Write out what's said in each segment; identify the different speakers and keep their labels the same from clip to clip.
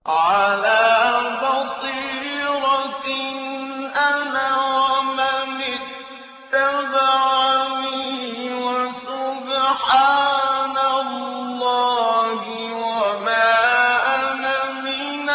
Speaker 1: عَلَىٰ بَصِيرَةٍ أَنَا وَمَنِ اتَّبَعَنِي ۖ وَسُبْحَانَ اللَّهِ وَمَا أَنَا مِنَ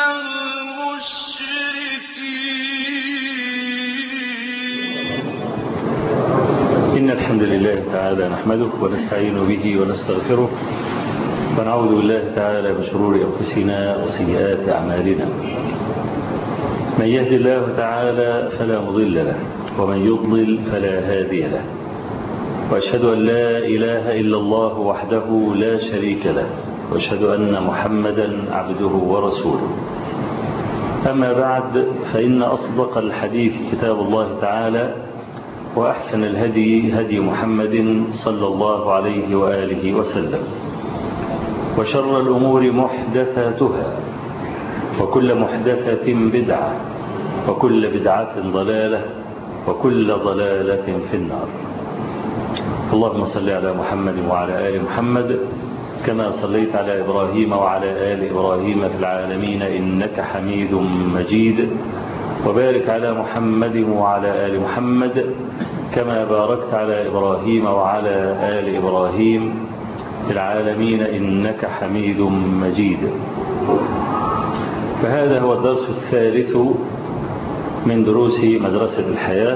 Speaker 1: الْمُشْرِكِينَ
Speaker 2: إن الحمد لله تعالى نحمده ونستعين به ونستغفره ونعوذ بالله تعالى من شرور أنفسنا وسيئات أعمالنا من يهد الله تعالى فلا مضل له ومن يضلل فلا هادي له وأشهد أن لا إله إلا الله وحده لا شريك له وأشهد أن محمدا عبده ورسوله أما بعد فإن أصدق الحديث كتاب الله تعالى وأحسن الهدي هدي محمد صلى الله عليه وآله وسلم وشر الأمور محدثاتها وكل محدثة بدعة وكل بدعة ضلالة وكل ضلالة في النار اللهم صل على محمد وعلى آل محمد كما صليت على إبراهيم وعلى آل إبراهيم في العالمين إنك حميد مجيد وبارك على محمد وعلى آل محمد كما باركت على إبراهيم وعلى آل إبراهيم في العالمين إنك حميد مجيد فهذا هو الدرس الثالث من دروس مدرسة الحياة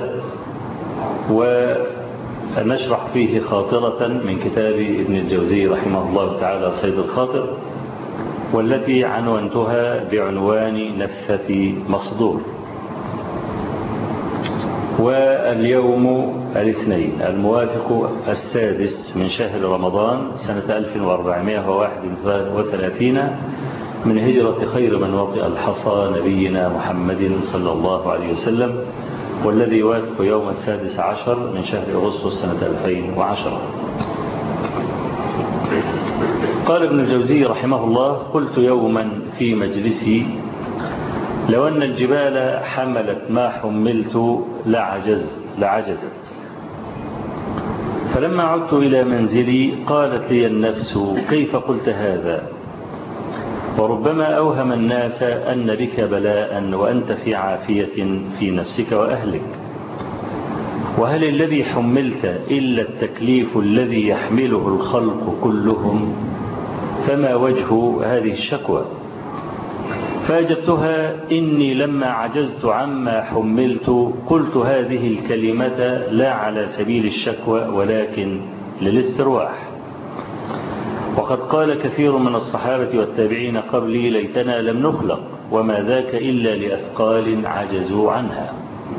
Speaker 2: ونشرح فيه خاطرة من كتاب ابن الجوزي رحمه الله تعالى صيد الخاطر والتي عنونتها بعنوان نفثة مصدور واليوم الاثنين الموافق السادس من شهر رمضان سنة 1431 من هجرة خير من وطئ الحصى نبينا محمد صلى الله عليه وسلم والذي يوافق يوم السادس عشر من شهر أغسطس سنة 2010 قال ابن الجوزي رحمه الله قلت يوما في مجلسي لو أن الجبال حملت ما حملت لعجز لعجزت فلما عدت إلى منزلي قالت لي النفس كيف قلت هذا وربما أوهم الناس أن بك بلاء وأنت في عافية في نفسك وأهلك وهل الذي حملت إلا التكليف الذي يحمله الخلق كلهم فما وجه هذه الشكوى فأجبتها إني لما عجزت عما حملت قلت هذه الكلمة لا على سبيل الشكوى ولكن للاسترواح وقد قال كثير من الصحابة والتابعين قبلي ليتنا لم نخلق وما ذاك إلا لأثقال عجزوا عنها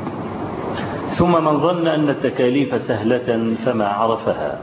Speaker 2: ثم من ظن أن التكاليف سهلة فما عرفها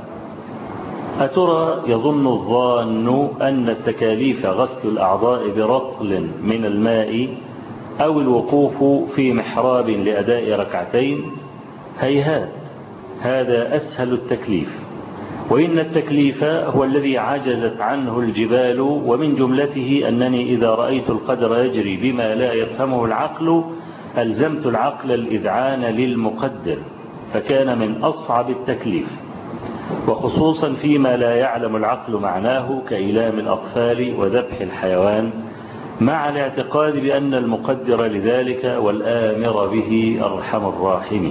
Speaker 2: أترى يظن الظان أن التكاليف غسل الأعضاء برطل من الماء أو الوقوف في محراب لأداء ركعتين هيهات هذا أسهل التكليف وإن التكليف هو الذي عجزت عنه الجبال ومن جملته أنني إذا رأيت القدر يجري بما لا يفهمه العقل ألزمت العقل الإذعان للمقدر فكان من أصعب التكليف وخصوصا فيما لا يعلم العقل معناه كإيلام الأطفال وذبح الحيوان مع الاعتقاد بأن المقدر لذلك والآمر به أرحم الراحمين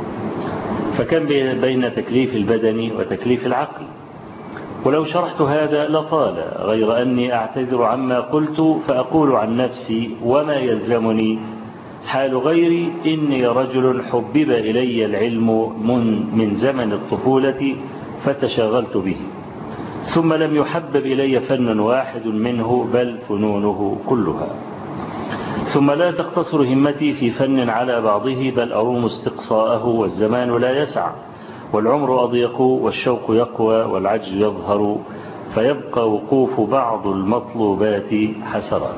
Speaker 2: فكم بين تكليف البدن وتكليف العقل ولو شرحت هذا لطال غير أني أعتذر عما قلت فأقول عن نفسي وما يلزمني حال غيري إني رجل حبب إلي العلم من, من زمن الطفولة فتشغلت به ثم لم يحبب إلي فن واحد منه بل فنونه كلها ثم لا تقتصر همتي في فن على بعضه بل أروم استقصاءه والزمان لا يسع والعمر أضيق والشوق يقوى والعجز يظهر فيبقى وقوف بعض المطلوبات حسرات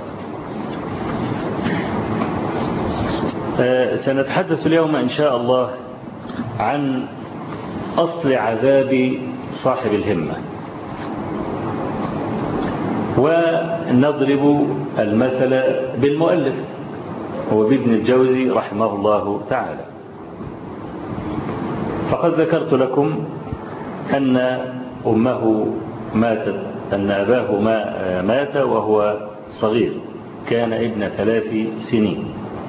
Speaker 2: سنتحدث اليوم إن شاء الله عن أصل عذاب صاحب الهمة ونضرب المثل بالمؤلف هو بابن الجوزي رحمه الله تعالى فقد ذكرت لكم أن أمه ماتت أن أباه ما مات وهو صغير كان ابن ثلاث سنين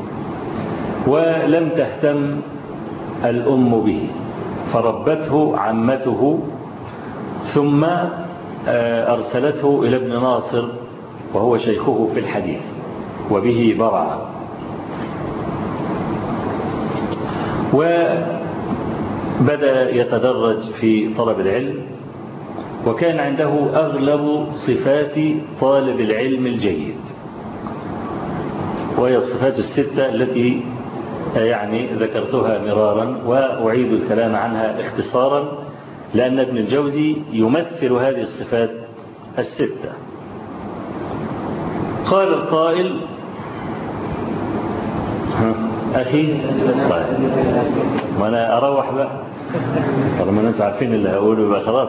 Speaker 2: ولم تهتم الأم به فربته عمته ثم أرسلته إلى ابن ناصر وهو شيخه في الحديث وبه برع وبدأ يتدرج في طلب العلم وكان عنده أغلب صفات طالب العلم الجيد وهي الصفات الستة التي يعني ذكرتها مرارا وأعيد الكلام عنها اختصارا لأن ابن الجوزي يمثل هذه الصفات الستة قال القائل أخي طيب وأنا أروح بقى طالما أنتم عارفين اللي هقوله يبقى خلاص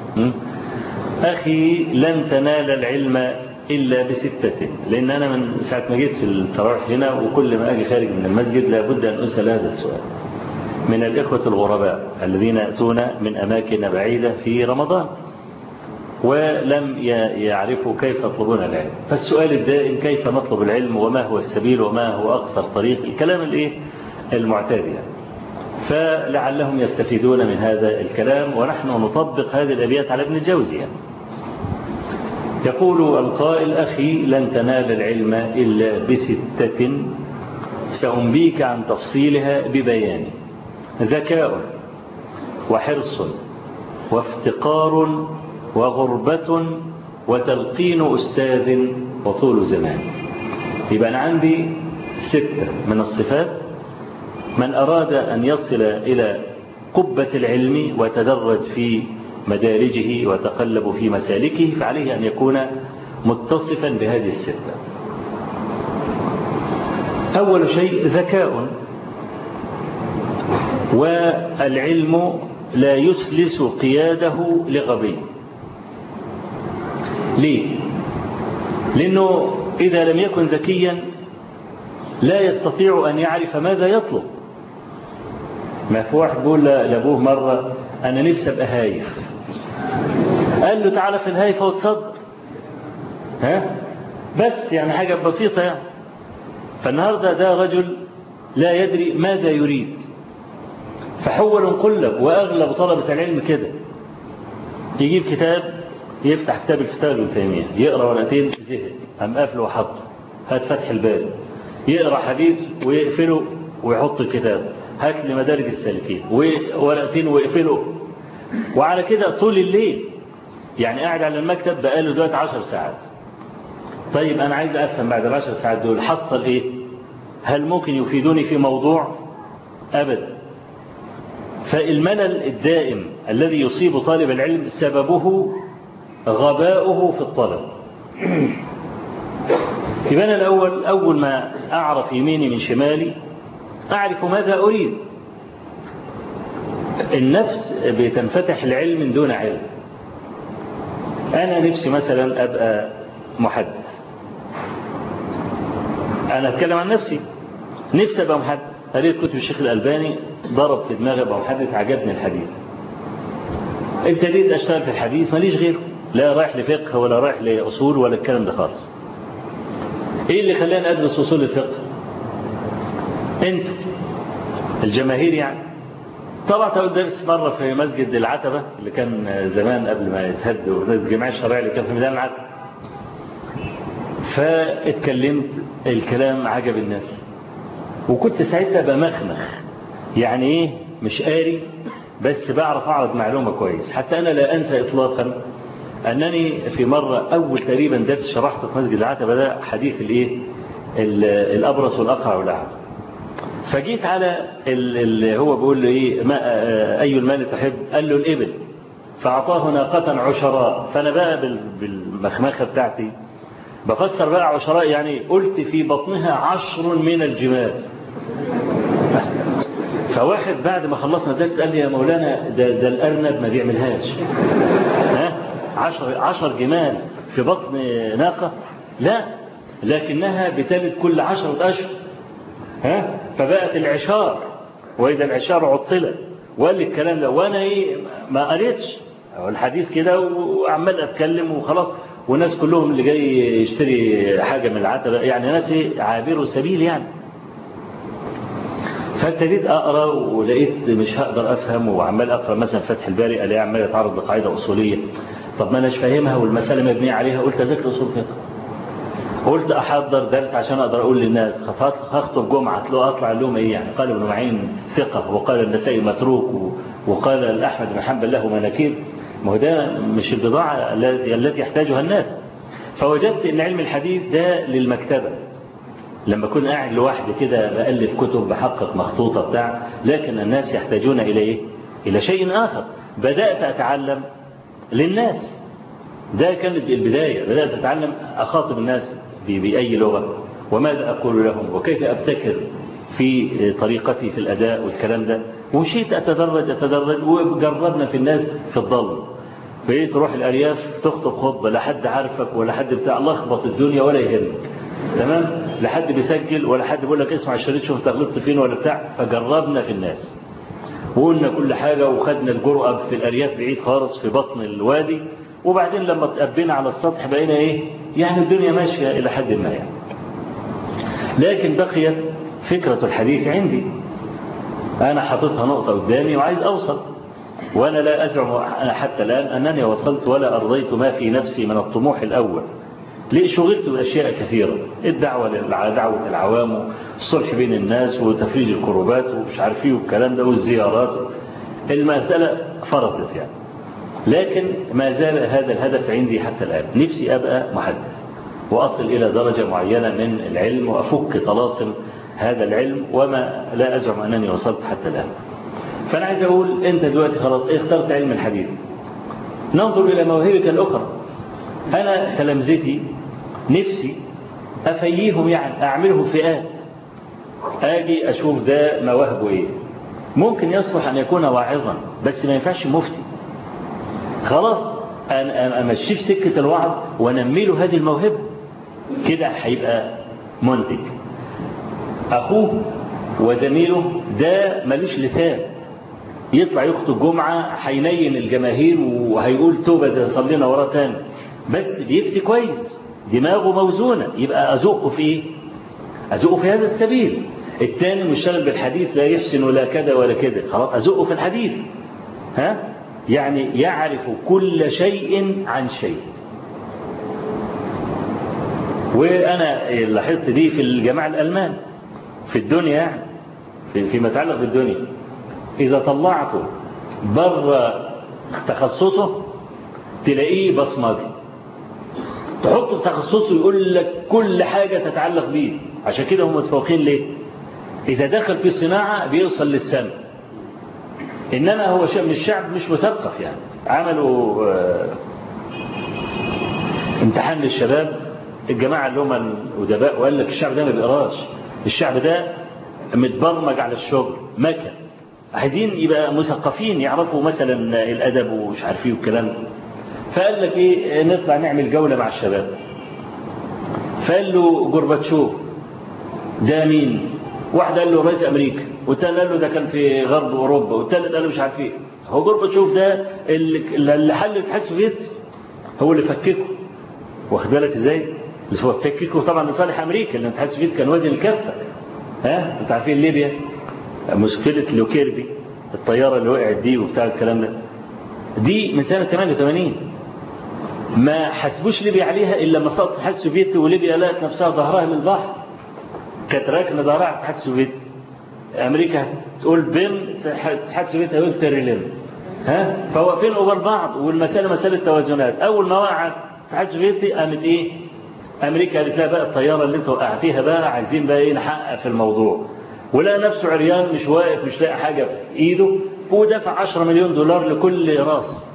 Speaker 2: أخي لن تنال العلم إلا بستة لأن أنا من ساعة ما جيت في التراويح هنا وكل ما أجي خارج من المسجد لابد أن أسأل هذا السؤال من الإخوة الغرباء الذين يأتون من أماكن بعيدة في رمضان ولم يعرفوا كيف يطلبون العلم فالسؤال الدائم كيف نطلب العلم وما هو السبيل وما هو أقصر طريق الكلام الإيه المعتاد يعني فلعلهم يستفيدون من هذا الكلام ونحن نطبق هذه الأبيات على ابن الجوزي يعني. يقول القائل أخي لن تنال العلم إلا بستة سأنبيك عن تفصيلها ببيان ذكاء وحرص وافتقار وغربة وتلقين أستاذ وطول زمان يبقى أنا عندي ستة من الصفات من أراد أن يصل إلى قبة العلم وتدرج في مدارجه وتقلب في مسالكه فعليه أن يكون متصفا بهذه الستة أول شيء ذكاء والعلم لا يسلس قياده لغبي ليه لأنه إذا لم يكن ذكيا لا يستطيع أن يعرف ماذا يطلب ما في واحد بيقول لأبوه مرة أنا نفسي أبقى هايف قال له تعالى في الهايفة وتصدر ها بس يعني حاجة بسيطة يعني فالنهاردة ده رجل لا يدري ماذا يريد فحول انقلب وأغلب طلبة العلم كده يجيب كتاب يفتح كتاب الفتاوى ابن تيمية يقرأ ورقتين زهق قام قافله وحطه هات فتح الباب يقرأ حديث ويقفله ويحط الكتاب هات لي مدارج السالكين ورقتين ويقفله وعلى كده طول الليل يعني قاعد على المكتب بقاله دلوقتي 10 ساعات طيب أنا عايز أفهم بعد العشر ساعات دول حصل إيه هل ممكن يفيدوني في موضوع أبدا فالملل الدائم الذي يصيب طالب العلم سببه غباؤه في الطلب يبقى أنا الأول أول ما أعرف يميني من شمالي أعرف ماذا أريد النفس بتنفتح العلم من دون علم أنا نفسي مثلا أبقى محدث أنا أتكلم عن نفسي نفسي أبقى محدث قريت كتب الشيخ الألباني ضرب في دماغي أبقى محدث عجبني الحديث ابتديت أشتغل في الحديث ماليش غيره لا رايح لفقه ولا رايح لأصول ولا الكلام ده خالص إيه اللي خلاني أدرس أصول الفقه أنت الجماهير يعني طبعا تقول درس مرة في مسجد العتبة اللي كان زمان قبل ما يتهد والجماعة الشرعية اللي كان في ميدان العتبة فاتكلمت الكلام عجب الناس وكنت ساعتها بمخمخ يعني ايه مش قاري بس بعرف اعرض معلومة كويس حتى انا لا انسى اطلاقا انني في مرة اول تقريبا درس شرحته في مسجد العتبة ده حديث الايه الابرص والاقرع والاعمى فجيت على اللي هو بيقول له ايه ما اي المال تحب قال له الابل فاعطاه ناقة عشراء فانا بقى بالمخمخة بتاعتي بفسر بقى عشراء يعني قلت في بطنها عشر من الجمال فواحد بعد ما خلصنا الدرس قال لي يا مولانا ده, ده الأرنب ما بيعملهاش ها عشر, عشر جمال في بطن ناقة لا لكنها بتلد كل عشرة أشهر ها فبقت العشار وإذا العشار عطلت وقال لي الكلام ده وأنا إيه ما قريتش الحديث كده وعمال أتكلم وخلاص والناس كلهم اللي جاي يشتري حاجة من العتبة يعني ناس عابروا سبيل يعني فابتديت اقرا ولقيت مش هقدر افهم وعمال اقرا مثلا فتح الباري الاقي عمال يتعرض لقاعده اصوليه طب ما اناش فاهمها والمساله مبنيه عليها قلت اذاكر اصول فقه قلت احضر درس عشان اقدر اقول للناس هخطب جمعه تلاقوا اطلع لهم ايه يعني قال ابن معين ثقه وقال النسائي متروك وقال الاحمد بن حنبل له مناكير ما هو ده مش البضاعه التي يحتاجها الناس فوجدت ان علم الحديث ده للمكتبه لما كنت قاعد لوحدي كده بألف كتب بحقق مخطوطة بتاع لكن الناس يحتاجون إلى إيه؟ إلى شيء آخر بدأت أتعلم للناس ده كانت البداية بدأت أتعلم أخاطب الناس بأي لغة وماذا أقول لهم وكيف أبتكر في طريقتي في الأداء والكلام ده ومشيت أتدرج أتدرج وجربنا في الناس في الضل بقيت تروح الأرياف تخطب خطبة لا حد عارفك ولا حد بتاع الله اخبط الدنيا ولا يهمك تمام لا حد بيسجل ولا حد بيقول لك اسمع الشريط شوف غلطت فين ولا بتاع فجربنا في الناس وقلنا كل حاجة وخدنا الجرأة في الأرياف بعيد خالص في بطن الوادي وبعدين لما تقبينا على السطح بقينا ايه يعني الدنيا ماشية إلى حد ما يعني لكن بقيت فكرة الحديث عندي أنا حاططها نقطة قدامي وعايز أوصل وأنا لا أزعم أنا حتى الآن أنني وصلت ولا أرضيت ما في نفسي من الطموح الأول ليه شغلت بأشياء كثيرة الدعوة لدعوة العوام الصلح بين الناس وتفريج الكروبات ومش عارف ايه والكلام ده والزيارات المسألة فرضت يعني لكن ما زال هذا الهدف عندي حتى الآن نفسي أبقى محدث وأصل إلى درجة معينة من العلم وأفك طلاسم هذا العلم وما لا أزعم أنني وصلت حتى الآن فأنا عايز أقول أنت دلوقتي خلاص اخترت علم الحديث ننظر إلى موهبك الأخرى أنا تلامذتي نفسي أفييهم يعني أعملهم فئات أجي أشوف ده مواهبه إيه ممكن يصلح أن يكون واعظا بس ما ينفعش مفتي خلاص أنا أمشي في سكة الوعظ ونمي له هذه الموهبة كده هيبقى منتج أخوه وزميله ده ملوش لسان يطلع يخطب جمعة هينين الجماهير وهيقول توبة زي صلينا وراه تاني بس بيفتي كويس دماغه موزونة يبقى أزقه في إيه؟ أزقه في هذا السبيل الثاني مشتغل بالحديث لا يحسن ولا كذا ولا كذا خلاص أزقه في الحديث ها يعني يعرف كل شيء عن شيء وأنا لاحظت دي في الجماعة الألمان في الدنيا يعني فيما يتعلق بالدنيا إذا طلعته بره تخصصه تلاقيه بصمجي تحطه في تخصصه يقول لك كل حاجة تتعلق بيه عشان كده هم متفوقين ليه إذا دخل في صناعة بيوصل للسنة إنما هو من الشعب مش مثقف يعني عملوا امتحان للشباب الجماعة اللي هم الأدباء وقال لك الشعب ده ما بيقراش الشعب ده متبرمج على الشغل مكن عايزين يبقى مثقفين يعرفوا مثلا الأدب ومش عارفين والكلام فقال لك ايه نطلع نعمل جولة مع الشباب فقال له جورباتشوف ده مين واحد قال له رئيس امريكا والتاني قال له ده كان في غرب اوروبا والتالت قال له مش عارف ايه هو جورباتشوف ده اللي حل الاتحاد السوفيتي هو اللي فككه واخد بالك ازاي بس هو فككه طبعا لصالح امريكا لان الاتحاد السوفيتي كان وزن الكفه ها انتوا عارفين ليبيا مشكله لوكيربي الطياره اللي وقعت دي وبتاع الكلام ده دي من سنه 88 ما حسبوش ليبيا عليها إلا لما سقط الاتحاد السوفيتي وليبيا لقت نفسها ظهرها للبحر كانت راكنه ظهرها على الاتحاد السوفيتي أمريكا تقول بم الاتحاد السوفيتي هيقول تريلم ها فواقفين قبال بعض والمسألة مسألة توازنات أول ما وقعت الاتحاد السوفيتي قامت إيه أمريكا قالت لها بقى الطيارة اللي أنت وقعتيها بقى عايزين بقى إيه نحقق في الموضوع ولقى نفسه عريان مش واقف مش لاقي حاجة في إيده ودفع 10 مليون دولار لكل راس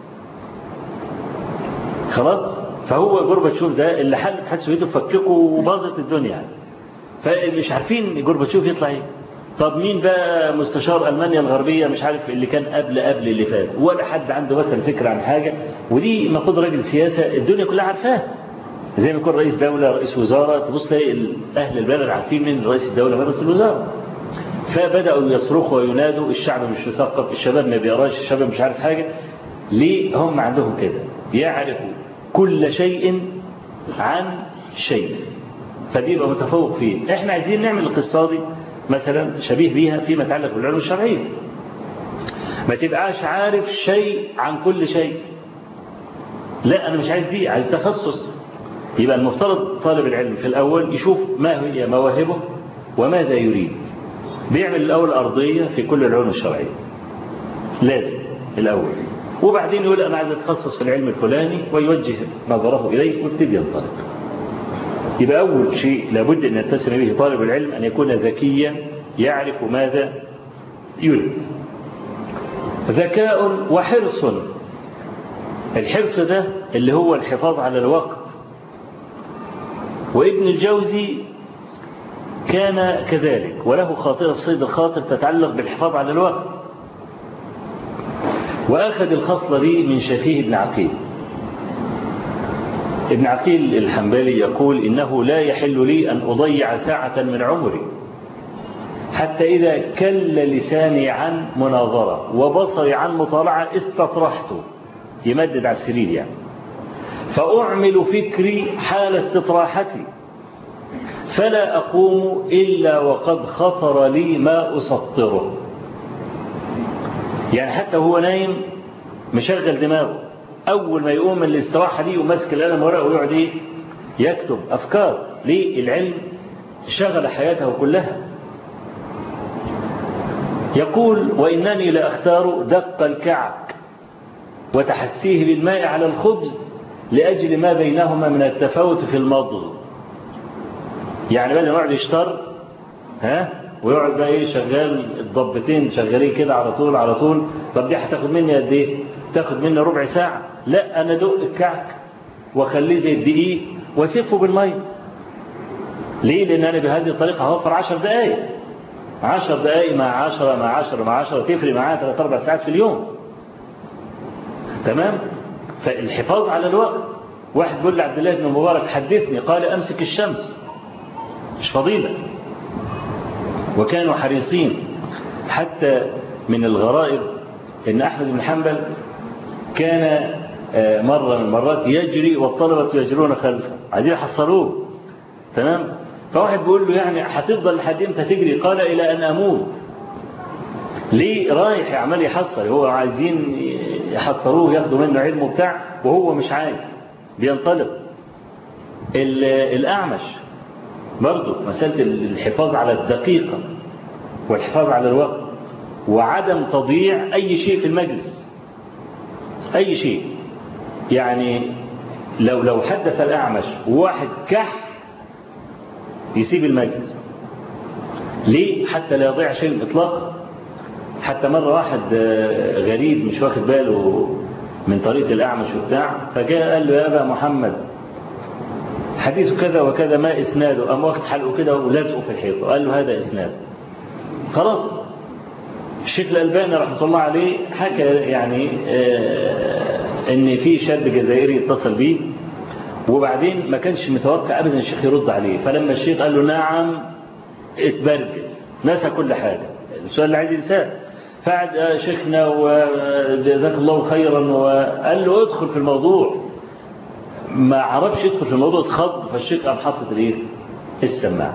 Speaker 2: خلاص فهو جورباتشوف ده اللي حل الاتحاد السوفيتي فككه وباظت الدنيا يعني فمش عارفين جورباتشوف يطلع ايه طب مين بقى مستشار المانيا الغربيه مش عارف اللي كان قبل قبل اللي فات ولا حد عنده مثلا فكره عن حاجه ودي المفروض راجل سياسه الدنيا كلها عارفاها زي ما يكون رئيس دوله رئيس وزاره تبص تلاقي اهل البلد عارفين مين رئيس الدوله من رئيس الوزاره فبداوا يصرخوا وينادوا الشعب مش مثقف الشباب ما بيقراش الشباب مش عارف حاجه ليه هم عندهم كده يعرفوا كل شيء عن شيء فبيبقى متفوق فيه احنا عايزين نعمل القصة دي مثلا شبيه بيها فيما يتعلق بالعلوم الشرعية ما تبقاش عارف شيء عن كل شيء لا أنا مش عايز دي عايز تخصص يبقى المفترض طالب العلم في الأول يشوف ما هي مواهبه وماذا يريد بيعمل الأول أرضية في كل العلوم الشرعية لازم الأول وبعدين يقول أنا عايز أتخصص في العلم الفلاني ويوجه نظره إليه ويبتدي ينطلق يبقى أول شيء لابد أن يتسم به طالب العلم أن يكون ذكيا يعرف ماذا يريد ذكاء وحرص الحرص ده اللي هو الحفاظ على الوقت وابن الجوزي كان كذلك وله خاطرة في صيد الخاطر تتعلق بالحفاظ على الوقت وأخذ الخصلة دي من شفيه ابن عقيل ابن عقيل الحنبلي يقول إنه لا يحل لي أن أضيع ساعة من عمري حتى إذا كل لساني عن مناظرة وبصري عن مطالعة استطرحت يمدد على السرير يعني فأعمل فكري حال استطراحتي فلا أقوم إلا وقد خطر لي ما أسطره يعني حتى هو نايم مشغل دماغه أول ما يقوم من الاستراحة دي وماسك القلم ورقه ويقعد إيه يكتب أفكار ليه العلم شغل حياته كلها يقول وإنني لأختار دق الكعك وتحسيه بالماء على الخبز لأجل ما بينهما من التفاوت في المضغ يعني بدل ما يقعد يشتر ها ويقعد بقى ايه شغال الضبتين شغالين كده على طول على طول طب دي هتاخد مني قد ايه تاخد مني ربع ساعة لا انا دق الكعك واخليه زي الدقيق واسفه بالميه ليه لان انا بهذه الطريقة هوفر 10 دقائق 10 دقائق مع 10 مع 10 مع 10 تفرق معايا 3 4 ساعات في اليوم تمام فالحفاظ على الوقت واحد بيقول لعبد الله بن مبارك حدثني قال امسك الشمس مش فضيلة وكانوا حريصين حتى من الغرائب ان احمد بن حنبل كان مرة من المرات يجري والطلبة يجرون خلفه عايزين يحصروه تمام فواحد بيقول له يعني هتفضل لحد امتى تجري قال الى ان اموت ليه رايح عمال يحصر هو عايزين يحصروه ياخدوا منه علمه بتاع وهو مش عايز بينطلق الأعمش برضه مسألة الحفاظ على الدقيقة والحفاظ على الوقت وعدم تضييع أي شيء في المجلس أي شيء يعني لو لو حدث الأعمش وواحد كح يسيب المجلس ليه حتى لا يضيع شيء إطلاقا حتى مرة واحد غريب مش واخد باله من طريقة الأعمش وبتاع فجاء قال له يا أبا محمد حديث كذا وكذا ما إسناده قام واخد حلقه كده ولازقه في الحيط قال له هذا إسناد خلاص الشيخ الألباني رحمة الله عليه حكى يعني آه ان في شاب جزائري اتصل بيه وبعدين ما كانش متوقع ابدا الشيخ يرد عليه فلما الشيخ قال له نعم اتبرجل نسى كل حاجة السؤال اللي عايز ينساه فقعد شيخنا وجزاك الله خيرا وقال له ادخل في الموضوع ما عرفش يدخل في الموضوع اتخض فالشيخ قام حاطط الايه السماعه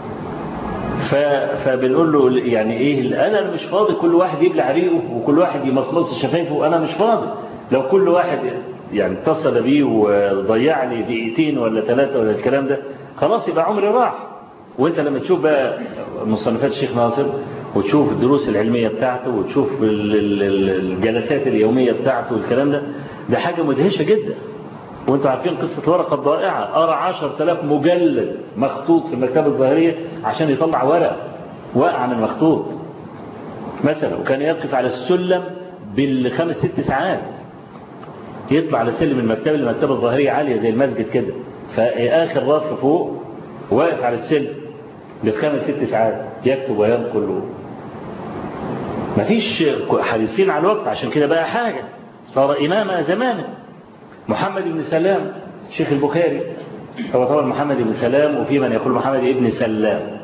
Speaker 2: فبنقول له يعني ايه انا مش فاضي كل واحد يبلع ريقه وكل واحد يمصمص شفايفه انا مش فاضي لو كل واحد يعني اتصل بيه وضيع لي دقيقتين ولا ثلاثه ولا الكلام ده خلاص يبقى عمري راح وانت لما تشوف بقى مصنفات الشيخ ناصر وتشوف الدروس العلمية بتاعته وتشوف الجلسات اليومية بتاعته والكلام ده ده حاجة مدهشة جدا وانتوا عارفين قصة ورقة ضائعة قرا 10000 مجلد مخطوط في المكتبة الظاهرية عشان يطلع ورقة واقع من مخطوط مثلا وكان يقف على السلم بالخمس ست ساعات يطلع على سلم المكتبة المكتبة الظاهرية عالية زي المسجد كده فآخر رف فوق واقف على السلم بالخمس ست ساعات يكتب وينقل مفيش حريصين على الوقت عشان كده بقى حاجة صار إمام زمانه محمد بن سلام شيخ البخاري هو طبعا محمد بن سلام وفي من يقول محمد بن سلام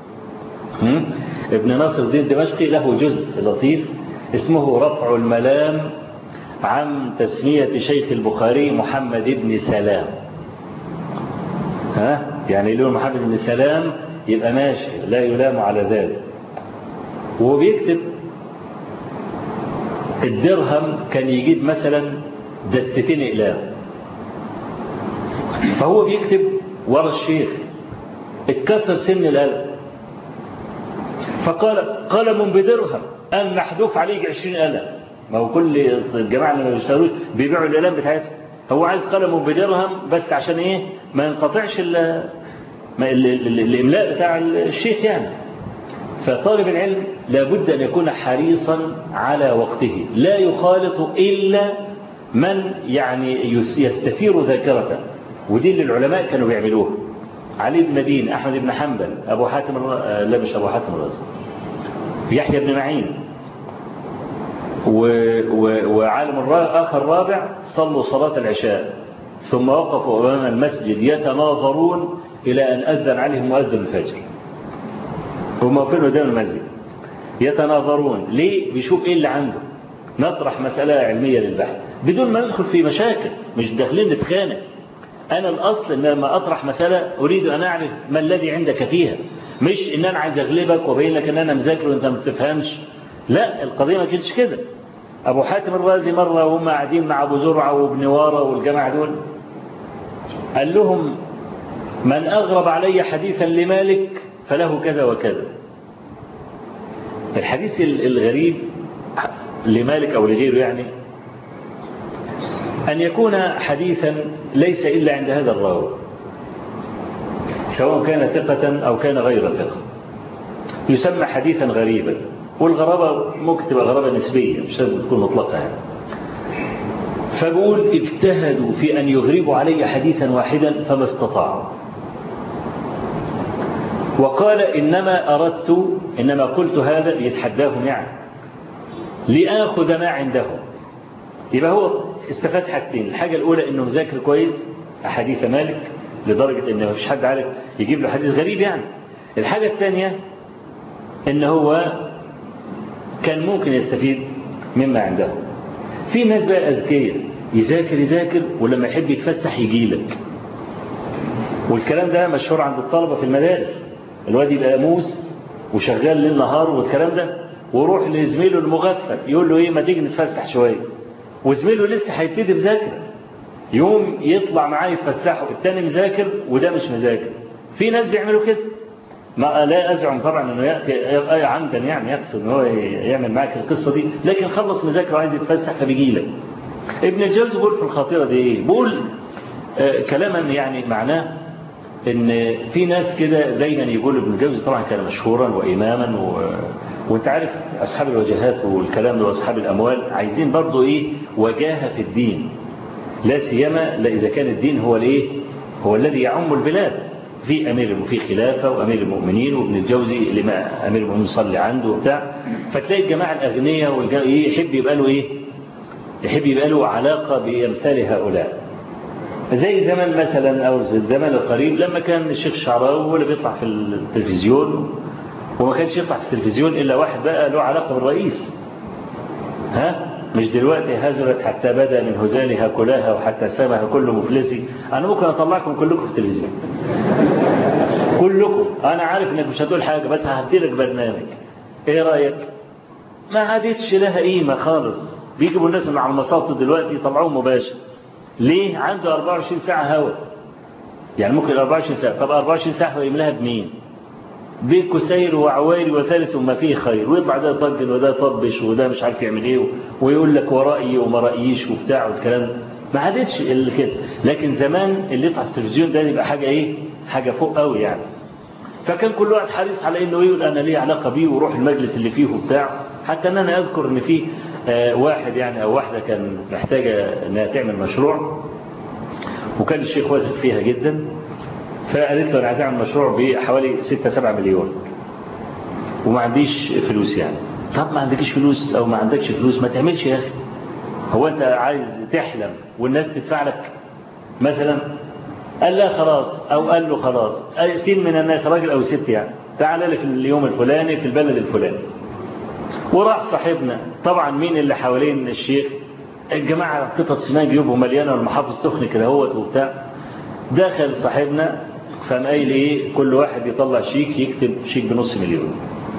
Speaker 2: ابن ناصر الدين الدمشقي له جزء لطيف اسمه رفع الملام عن تسمية شيخ البخاري محمد بن سلام ها يعني الإمام محمد بن سلام يبقى ماشي لا يلام على ذلك وهو بيكتب الدرهم كان يجيب مثلا دستتين إقلام فهو بيكتب ورا الشيخ اتكسر سن القلم فقال قلم بدرهم قال محذوف عليك 20 قلم ما هو كل الجماعة اللي ما بيشتروش بيبيعوا القلم بتاعتهم هو عايز قلم بدرهم بس عشان ايه ما ينقطعش ال ما ال ال الاملاء بتاع الشيخ يعني فطالب العلم لابد ان يكون حريصا على وقته لا يخالط الا من يعني يستثير ذاكرته ودي اللي العلماء كانوا بيعملوها علي بن مدين احمد بن حنبل ابو حاتم الر... لا مش ابو حاتم الرازي يحيى بن معين و... و... وعالم الرا... اخر رابع صلوا صلاه العشاء ثم وقفوا امام المسجد يتناظرون الى ان اذن عليهم مؤذن الفجر هم واقفين قدام المسجد يتناظرون ليه بيشوف ايه اللي عنده نطرح مساله علميه للبحث بدون ما ندخل في مشاكل مش داخلين نتخانق أنا الأصل إن لما أطرح مسألة أريد أن أعرف ما الذي عندك فيها مش إن أنا عايز أغلبك وأبين لك إن أنا مذاكر وأنت ما بتفهمش لا القضية ما كانتش كده أبو حاتم الرازي مرة وهم قاعدين مع أبو زرعة وابن وارة والجماعة دول قال لهم من أغرب علي حديثا لمالك فله كذا وكذا الحديث الغريب لمالك أو لغيره يعني أن يكون حديثا ليس إلا عند هذا الراوي سواء كان ثقة أو كان غير ثقة يسمى حديثا غريبا والغرابة ممكن تبقى غرابة نسبية مش لازم تكون مطلقة يعني فبقول اجتهدوا في أن يغربوا علي حديثا واحدا فما استطاعوا وقال إنما أردت إنما قلت هذا ليتحداهم يعني لآخذ ما عندهم يبقى هو استفاد حاجتين الحاجة الأولى إنه مذاكر كويس أحاديث مالك لدرجة إن ما فيش حد عارف يجيب له حديث غريب يعني الحاجة الثانية إن هو كان ممكن يستفيد مما عنده في ناس بقى أذكياء يذاكر يذاكر ولما يحب يتفسح يجي لك والكلام ده مشهور عند الطلبة في المدارس الواد يبقى موس وشغال ليل نهار والكلام ده ويروح لزميله المغفل يقول له ايه ما تيجي نتفسح شويه وزميله لسه هيبتدي مذاكر يوم يطلع معاه يتفسحوا التاني مذاكر وده مش مذاكر في ناس بيعملوا كده ما لا ازعم طبعا انه ياتي عمدا يعني يقصد ان هو يعمل معاك القصه دي لكن خلص مذاكره وعايز يتفسح فبيجي لك ابن الجوزي بيقول في الخاطره دي ايه بيقول آه كلاما يعني معناه ان في ناس كده دايما يقول ابن الجوزي طبعا كان مشهورا واماما و... وانت عارف اصحاب الوجهات والكلام ده واصحاب الاموال عايزين برضه ايه وجاهه في الدين لا سيما لا اذا كان الدين هو الايه هو الذي يعم البلاد في امير في خلافه وامير المؤمنين وابن الجوزي اللي ما امير المؤمنين صلي عنده وبتاع فتلاقي الجماعه الاغنياء والجماعة يحب يبقى له ايه يحب يبقى له علاقه بامثال هؤلاء زي زمان مثلا او الزمان القريب لما كان الشيخ الشعراوي هو اللي بيطلع في التلفزيون وما كانش يطلع في التلفزيون الا واحد بقى له علاقه بالرئيس ها مش دلوقتي هزلت حتى بدا من هزالها كلاها وحتى سامها كل مفلسي انا ممكن اطلعكم كلكم في التلفزيون كلكم انا عارف انك مش هتقول حاجه بس هدي لك برنامج ايه رايك ما عادتش لها قيمه خالص بيجيبوا الناس من على المصاطب دلوقتي يطلعوهم مباشر ليه عنده 24 ساعه هوا يعني ممكن 24 ساعه طب 24 ساعه يملاها بمين بكسير وعوير وثالث ما فيه خير ويطلع ده يطجل وده يطبش وده مش عارف يعمل ايه ويقول لك ورأيي وما رأييش وبتاع والكلام ما عادتش كده لكن زمان اللي يطلع في التلفزيون ده يبقى حاجة ايه حاجة فوق قوي يعني فكان كل واحد حريص على انه يقول انا ليه علاقة بيه وروح المجلس اللي فيه وبتاع حتى ان انا اذكر ان في آه واحد يعني او واحدة كان محتاجة انها تعمل مشروع وكان الشيخ واثق فيها جدا فقالت له انا عايز اعمل مشروع بحوالي 6 7 مليون وما عنديش فلوس يعني طب ما عندكش فلوس او ما عندكش فلوس ما تعملش يا اخي هو انت عايز تحلم والناس تدفع لك مثلا قال لا خلاص او قال له خلاص سين من الناس راجل او ست يعني تعال لي في اليوم الفلاني في البلد الفلاني وراح صاحبنا طبعا مين اللي حوالين الشيخ الجماعه قطط سنان جيوبهم مليانه والمحافظ تخن كده هوت وبتاع دخل صاحبنا فقام قايل ايه كل واحد يطلع شيك يكتب شيك بنص مليون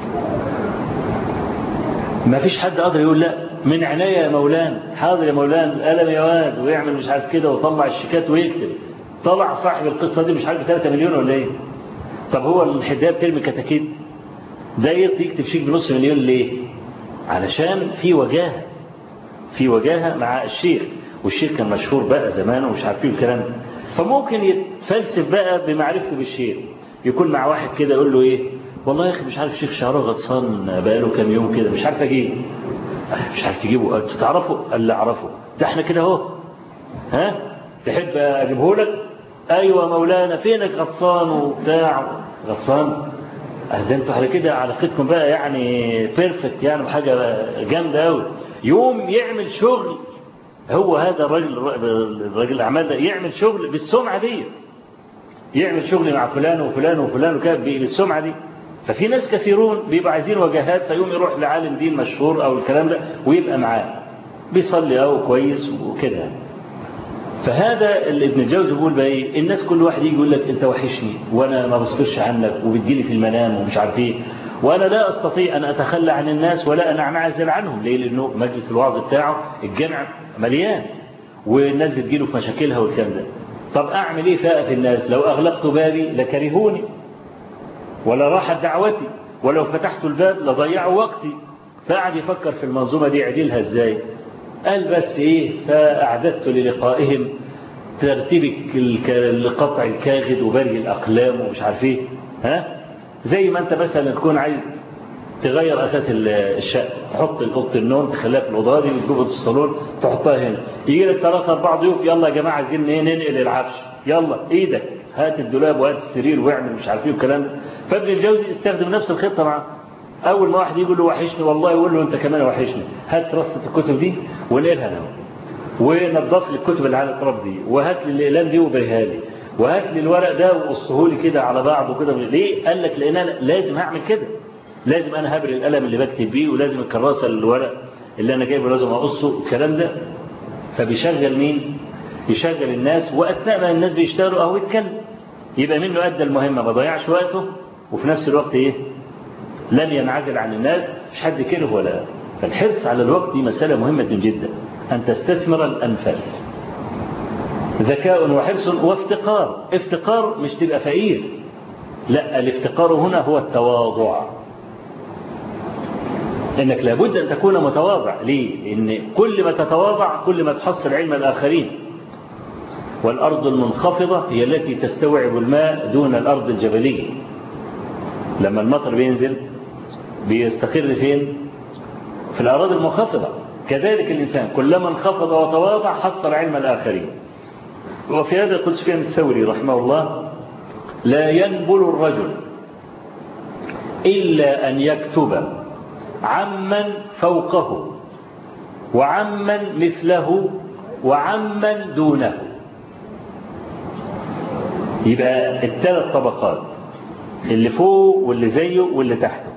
Speaker 2: ما فيش حد قادر يقول لا من عناية يا مولانا حاضر يا مولانا قلم يا واد ويعمل مش عارف كده وطلع الشيكات ويكتب طلع صاحب القصة دي مش عارف 3 مليون ولا ايه طب هو الحداد بترمي كتاكيت ده يكتب شيك بنص مليون ليه علشان في وجاهة في وجاهة مع الشيخ والشيخ كان مشهور بقى زمان ومش عارفين الكلام ده فممكن يتفلسف بقى بمعرفته بالشيخ يكون مع واحد كده يقول له ايه والله يا اخي مش عارف شيخ شعره غطسان بقاله كام يوم كده مش عارف اجيبه مش عارف تجيبه تعرفه قال لا اعرفه ده احنا كده اهو ها تحب اجيبه لك ايوه مولانا فينك غطسان وبتاع غطسان ده انتوا على كده علاقتكم بقى يعني بيرفكت يعني بحاجه جامده قوي يوم يعمل شغل هو هذا الراجل الراجل الاعمال ده يعمل شغل بالسمعه ديت يعمل شغل مع فلان وفلان وفلان وكده بالسمعه دي ففي ناس كثيرون بيبقى عايزين وجهات فيقوم يروح لعالم دين مشهور او الكلام ده ويبقى معاه بيصلي او كويس وكده فهذا اللي ابن الجوزي بيقول بقى ايه الناس كل واحد يجي يقول لك انت وحشني وانا ما بصبرش عنك وبتجيلي في المنام ومش عارف ايه وانا لا استطيع ان اتخلى عن الناس ولا ان انعزل عنهم ليه لانه مجلس الوعظ بتاعه الجامع مليان والناس بتجيله في مشاكلها والكلام ده طب اعمل ايه فاء في الناس لو اغلقت بابي لكرهوني ولا راحت دعوتي ولو فتحت الباب لضيعوا وقتي فقعد يفكر في المنظومة دي عدلها ازاي قال بس ايه فأعددت للقائهم ترتيب لقطع الكاغد وبري الأقلام ومش عارف ايه ها زي ما انت مثلا تكون عايز تغير أساس الشقة تحط أوضة النوم تخليها في الأوضة دي وتجيب الصالون تحطها هنا يجي لك ثلاثة أربعة ضيوف يلا يا جماعة عايزين ايه ننقل العفش يلا إيدك هات الدولاب وهات السرير واعمل مش عارف ايه والكلام ده فابن الجوزي استخدم نفس الخطة معاه أول ما واحد يقول له وحشني والله يقول له أنت كمان وحشني هات رصة الكتب دي ونقلها له ونضف لي الكتب اللي على التراب دي وهات لي الأقلام دي وبريها لي وهات لي الورق ده وقصه لي كده على بعضه كده ليه؟ قال لك لأن أنا لازم هعمل كده لازم أنا هبري القلم اللي بكتب بيه ولازم الكراسة الورق اللي أنا جايبه لازم أقصه الكلام ده فبيشغل مين؟ يشغل الناس وأثناء ما الناس بيشتغلوا أهو يتكلم يبقى منه أدى المهمة ما ضيعش وقته وفي نفس الوقت إيه؟ لن ينعزل عن الناس مش حد كره ولا فالحرص على الوقت دي مسألة مهمة جدا أن تستثمر الأنفاس ذكاء وحرص وافتقار افتقار مش تبقى فقير لا الافتقار هنا هو التواضع انك لابد ان تكون متواضع ليه ان كل ما تتواضع كل ما تحصل علم الاخرين والارض المنخفضة هي التي تستوعب الماء دون الارض الجبلية لما المطر بينزل بيستقر فين في الأراضي المنخفضة كذلك الإنسان كلما انخفض وتواضع حصل علم الآخرين وفي هذا يقول سفيان الثوري رحمه الله لا ينبل الرجل إلا أن يكتب عمن فوقه وعمن مثله وعمن دونه يبقى الثلاث طبقات اللي فوق واللي زيه واللي تحته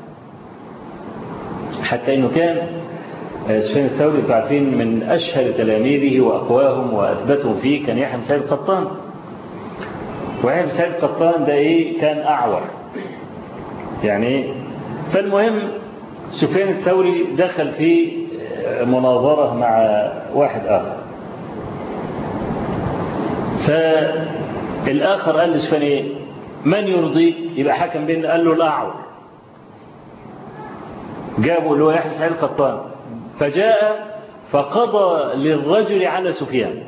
Speaker 2: حتى انه كان سفيان الثوري تعرفين من اشهر تلاميذه واقواهم واثبتهم فيه كان يحيى بن سعيد القطان ويحيى بن سعيد القطان ده ايه كان اعور يعني ايه فالمهم سفيان الثوري دخل في مناظرة مع واحد آخر فالآخر قال لسفيان ايه من يرضيك يبقى حكم بين قال له الأعور جابوا اللي هو يحيى سعيد القطان فجاء فقضى للرجل على سفيان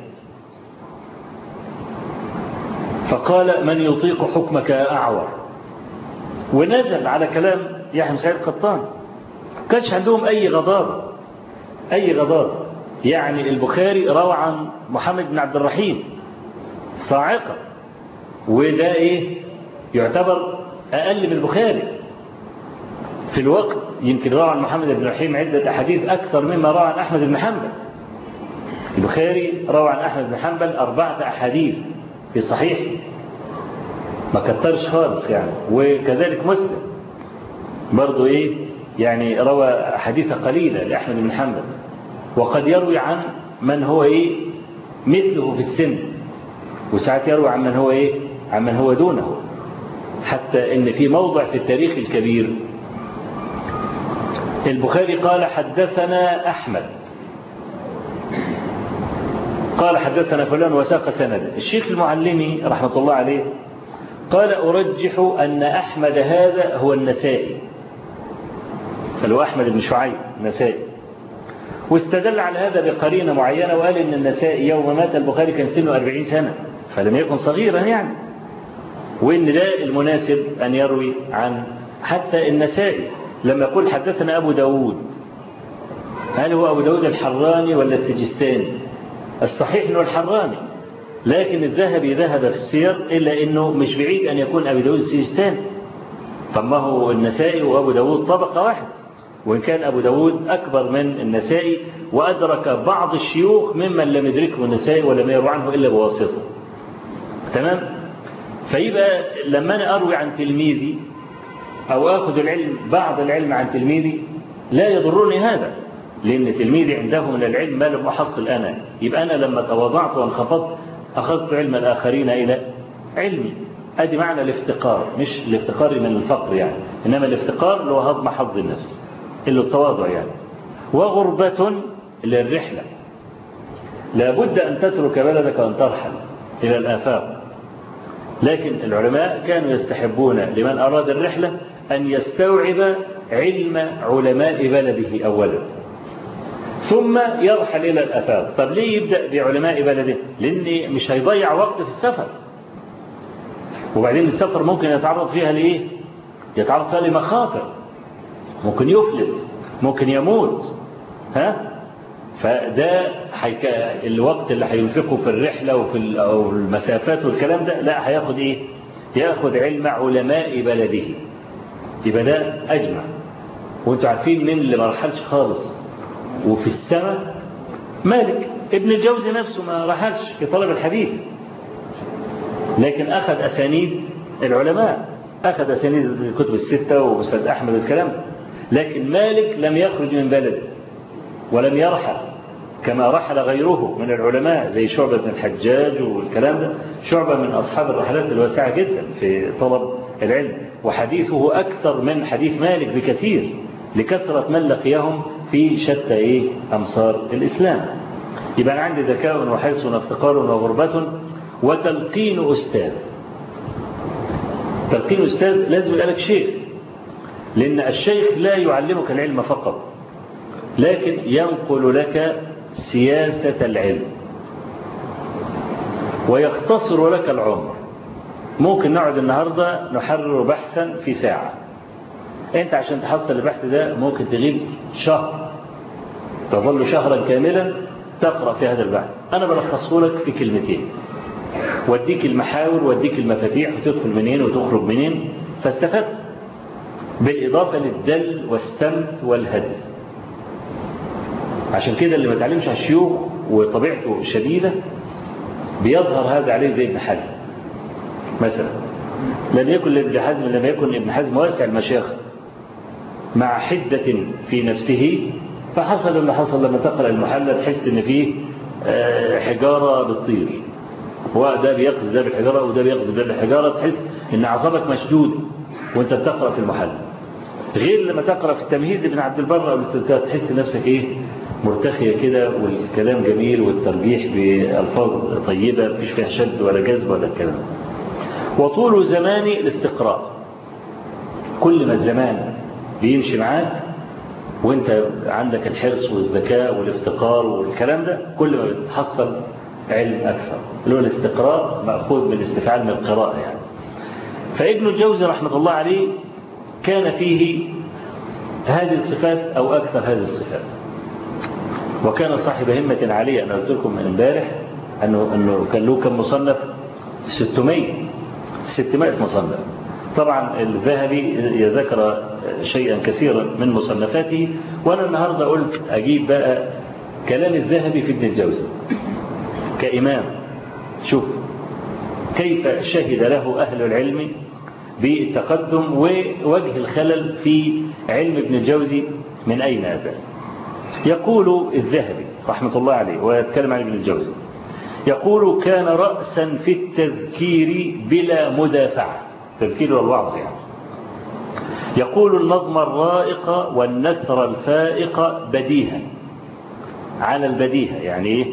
Speaker 2: فقال من يطيق حكمك يا أعور ونزل على كلام يحيى سعيد القطان كانش عندهم أي غضاضة أي غضاضة يعني البخاري روى عن محمد بن عبد الرحيم صاعقة وده إيه يعتبر أقل من البخاري في الوقت يمكن روى عن محمد بن رحيم عدة أحاديث أكثر مما روى عن أحمد بن حنبل البخاري روى عن أحمد بن حنبل أربعة أحاديث في صحيح ما كترش خالص يعني وكذلك مسلم برضو إيه يعني روى حديث قليلة لأحمد بن حنبل وقد يروي عن من هو إيه مثله في السن وساعات يروي عن من هو إيه عن من هو دونه حتى ان في موضع في التاريخ الكبير البخاري قال حدثنا أحمد قال حدثنا فلان وساق سند الشيخ المعلمي رحمة الله عليه قال أرجح أن أحمد هذا هو النسائي فلو أحمد بن شعيب نسائي واستدل على هذا بقرينة معينة وقال إن النسائي يوم مات البخاري كان سنه 40 سنة فلم يكن صغيرا يعني وإن ده المناسب أن يروي عن حتى النسائي لما يقول حدثنا أبو داود هل هو أبو داود الحراني ولا السجستاني الصحيح أنه الحراني لكن الذهبي ذهب في السير إلا أنه مش بعيد أن يكون أبو داود السجستاني طب ما هو النسائي وأبو داود طبقة واحدة وإن كان أبو داود أكبر من النسائي وأدرك بعض الشيوخ ممن لم يدركه النسائي ولم يروى عنه إلا بواسطة تمام فيبقى لما أنا أروي عن تلميذي أو أخذ العلم بعض العلم عن تلميذي لا يضرني هذا لأن تلميذي عنده من العلم ما لم أحصل أنا يبقى أنا لما تواضعت وانخفضت أخذت علم الآخرين إلى علمي أدي معنى الافتقار مش الافتقار من الفقر يعني إنما الافتقار اللي هو هضم حظ النفس اللي التواضع يعني وغربة للرحلة لابد أن تترك بلدك وأن ترحل إلى الآفاق لكن العلماء كانوا يستحبون لمن أراد الرحلة أن يستوعب علم علماء بلده أولا ثم يرحل إلى الأفاق طب ليه يبدأ بعلماء بلده لأن مش هيضيع وقت في السفر وبعدين السفر ممكن يتعرض فيها لإيه يتعرض فيها لمخاطر ممكن يفلس ممكن يموت ها فده حيك... الوقت اللي هينفقه في الرحلة وفي أو المسافات والكلام ده لا هياخد ايه ياخد علم علماء بلده يبقى ده اجمع وانتوا عارفين مين اللي ما رحلش خالص وفي السماء مالك ابن الجوزي نفسه ما رحلش في طلب الحديث لكن اخذ اسانيد العلماء اخذ اسانيد الكتب الستة ومسند احمد والكلام لكن مالك لم يخرج من بلده ولم يرحل كما رحل غيره من العلماء زي شعبة بن الحجاج والكلام ده شعبة من أصحاب الرحلات الواسعة جدا في طلب العلم وحديثه أكثر من حديث مالك بكثير لكثرة من لقيهم في شتى إيه أمصار الإسلام يبقى أنا عندي ذكاء وحرص وافتقار وغربة وتلقين أستاذ تلقين أستاذ لازم يبقى لك شيخ لأن الشيخ لا يعلمك العلم فقط لكن ينقل لك سياسة العلم ويختصر لك العمر ممكن نقعد النهاردة نحرر بحثا في ساعة انت عشان تحصل البحث ده ممكن تغيب شهر تظل شهرا كاملا تقرأ في هذا البحث انا بلخصه لك في كلمتين واديك المحاور واديك المفاتيح وتدخل منين وتخرج منين فاستفدت بالإضافة للدل والسمت والهدي عشان كده اللي ما تعلمش على الشيوخ وطبيعته شديدة بيظهر هذا عليه زي ابن حزم مثلا لم يكن ابن حزم لم يكن ابن حزم واسع المشايخ مع حدة في نفسه فحصل اللي حصل لما تقرأ المحلى تحس ان فيه حجارة بتطير وده بيقذف ده بالحجارة وده بيقذف ده بالحجارة تحس ان اعصابك مشدود وانت بتقرأ في المحل غير لما تقرأ في التمهيد ابن عبد البر او الاستذكار تحس نفسك ايه مرتخية كده والكلام جميل والترجيح بألفاظ طيبة مفيش فيها شد ولا جذب ولا الكلام وطول زمان الاستقراء كل ما الزمان بيمشي معاك وانت عندك الحرص والذكاء والافتقار والكلام ده كل ما بتحصل علم أكثر اللي هو الاستقراء مأخوذ من الاستفعال من القراءة يعني فابن الجوزي رحمة الله عليه كان فيه هذه الصفات أو أكثر هذه الصفات وكان صاحب همة عالية أنا قلت لكم من امبارح أنه, أنه كان له كم مصنف 600 600 مصنف طبعا الذهبي ذكر شيئا كثيرا من مصنفاته وأنا النهاردة قلت أجيب بقى كلام الذهبي في ابن الجوزي كإمام شوف كيف شهد له أهل العلم بالتقدم ووجه الخلل في علم ابن الجوزي من أين أتى يقول الذهبي رحمة الله عليه ويتكلم عن ابن الجوزي يقول كان رأسا في التذكير بلا مدافعة تذكير والوعظ يعني يقول النظم الرائق والنثر الفائق بديها على البديهة يعني ايه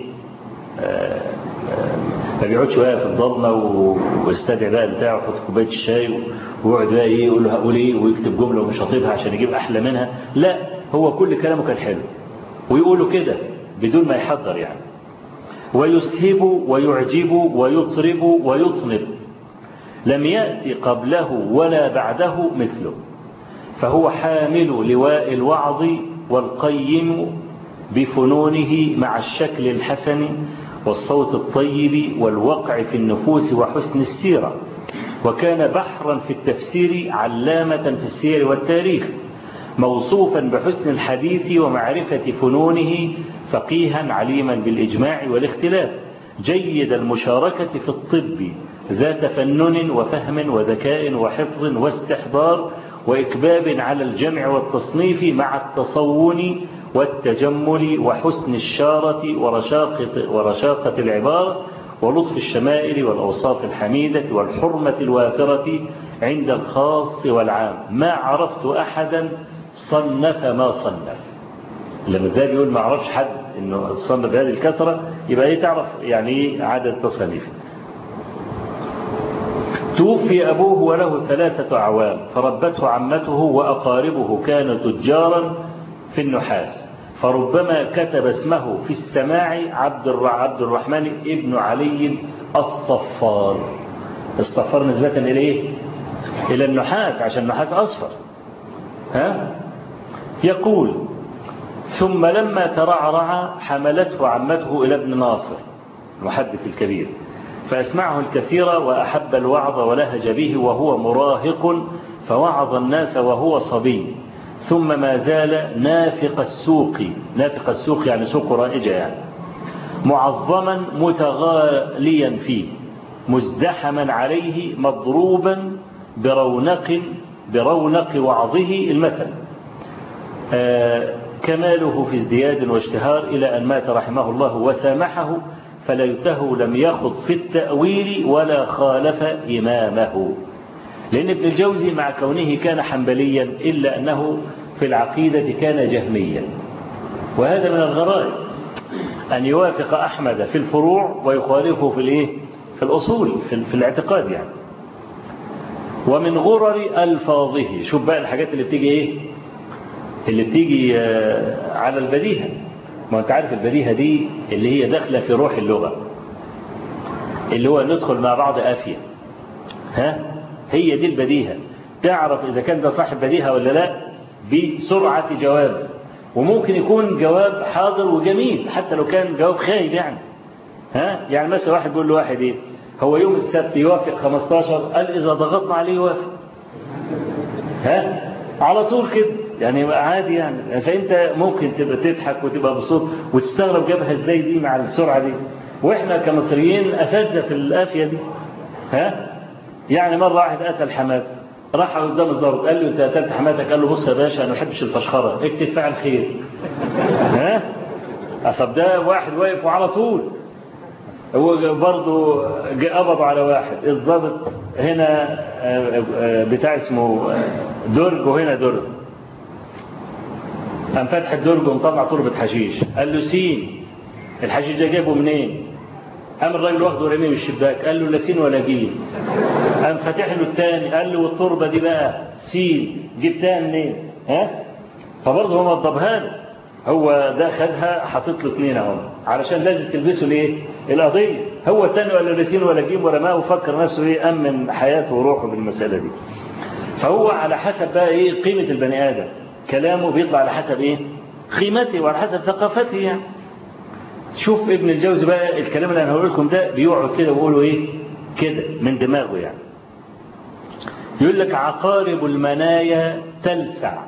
Speaker 2: ما بيقعدش بقى في الضلمه ويستدعي بقى بتاعه ويحط كوبايه الشاي ويقعد بقى ايه يقول له هقول ايه ويكتب جمله ومش هطيبها عشان يجيب احلى منها لا هو كل كلامه كان حلو ويقوله كده بدون ما يحضر يعني ويسهب ويعجب ويطرب ويطنب لم يأتي قبله ولا بعده مثله فهو حامل لواء الوعظ والقيم بفنونه مع الشكل الحسن والصوت الطيب والوقع في النفوس وحسن السيرة وكان بحرا في التفسير علامة في السير والتاريخ موصوفا بحسن الحديث ومعرفة فنونه فقيها عليما بالإجماع والاختلاف جيد المشاركة في الطب ذات فنن وفهم وذكاء وحفظ واستحضار وإكباب على الجمع والتصنيف مع التصون والتجمل وحسن الشارة ورشاقة, ورشاقة العبارة ولطف الشمائل والأوصاف الحميدة والحرمة الوافرة عند الخاص والعام ما عرفت أحدا صنف ما صنف لما الذهبي يقول ما عرفش حد انه صنف بهذه الكثرة يبقى ايه تعرف يعني ايه عدد تصانيفه توفي أبوه وله ثلاثة أعوام فربته عمته وأقاربه كانوا تجارا في النحاس فربما كتب اسمه في السماع عبد عبد الرحمن ابن علي الصفار الصفار نسبة إلى إيه؟ إلى النحاس عشان النحاس أصفر ها؟ يقول ثم لما ترعرع حملته عمته إلى ابن ناصر المحدث الكبير فأسمعه الكثير وأحب الوعظ ولهج به وهو مراهق فوعظ الناس وهو صبي ثم ما زال نافق السوق نافق السوق يعني سوق رائجة يعني معظما متغاليا فيه مزدحما عليه مضروبا برونق برونق وعظه المثل آه كماله في ازدياد واشتهار إلى أن مات رحمه الله وسامحه فليته لم يخض في التأويل ولا خالف إمامه لأن ابن الجوزي مع كونه كان حنبليا إلا أنه في العقيدة كان جهميا وهذا من الغرائب أن يوافق أحمد في الفروع ويخالفه في الإيه؟ في الأصول في, في الاعتقاد يعني ومن غرر ألفاظه شوف بقى الحاجات اللي بتيجي إيه اللي بتيجي على البديهة ما أنت عارف البديهة دي اللي هي داخلة في روح اللغة اللي هو ندخل مع بعض آفية ها هي دي البديهة تعرف إذا كان ده صاحب بديهة ولا لا بسرعة جواب وممكن يكون جواب حاضر وجميل حتى لو كان جواب خايب يعني ها يعني مثلا واحد بيقول لواحد ايه هو يوم السبت يوافق 15 قال إذا ضغطنا عليه يوافق ها على طول كده يعني عادي يعني فانت ممكن تبقى تضحك وتبقى مبسوط وتستغرب جابها ازاي دي مع السرعه دي واحنا كمصريين اساتذه في الافيه دي ها يعني مره واحد قتل حماته راح قدام الضابط قال له انت قتلت حماتك قال له بص يا باشا انا ما بحبش الفشخره اكتب فعل خير ها طب ده واحد واقف وعلى طول هو برضه قبضوا على واحد الضابط هنا بتاع اسمه درج وهنا درج قام فتح الدرج ومطلع تربة حشيش قال له سين الحشيش ده جايبه منين قام الراجل واخده ورميه من الشباك قال له لا سين ولا جيم قام فاتح له الثاني قال له والتربه دي بقى سين جبتها منين ها فبرضه هو وضبها له هو ده خدها حاطط له اثنين اهو علشان لازم تلبسه ليه القضيه هو الثاني ولا لا سين ولا جيم ولا ما وفكر نفسه ايه امن حياته وروحه بالمساله دي فهو على حسب بقى ايه قيمه البني ادم كلامه بيطلع على حسب ايه قيمته وعلى حسب ثقافته يعني شوف ابن الجوزي بقى الكلام اللي انا هقول لكم ده بيقعد كده ويقولوا ايه كده من دماغه يعني يقول لك عقارب المنايا تلسع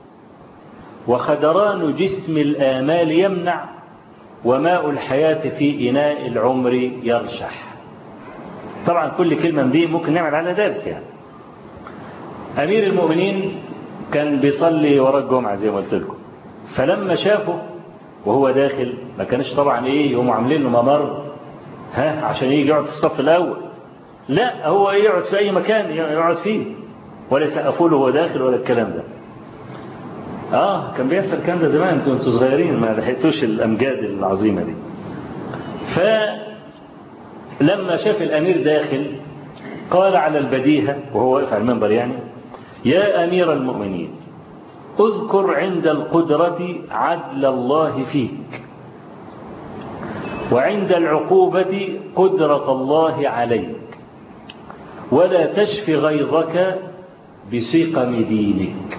Speaker 2: وخدران جسم الآمال يمنع وماء الحياة في إناء العمر يرشح طبعا كل كلمة من دي ممكن نعمل على درس يعني أمير المؤمنين كان بيصلي وراء الجمعة زي ما قلت لكم فلما شافه وهو داخل ما كانش طبعا ايه يقوموا عاملين له ممر ها عشان يجي يقعد في الصف الاول لا هو يقعد في أي مكان يقعد فيه ولا يسقفوا له وهو داخل ولا الكلام ده اه كان بيحصل الكلام ده زمان انتوا انتوا صغيرين ما لحقتوش الامجاد العظيمه دي فلما شاف الامير داخل قال على البديهه وهو واقف على المنبر يعني يا امير المؤمنين اذكر عند القدره عدل الله فيك وعند العقوبه قدره الله عليك ولا تشف غيظك بسقم دينك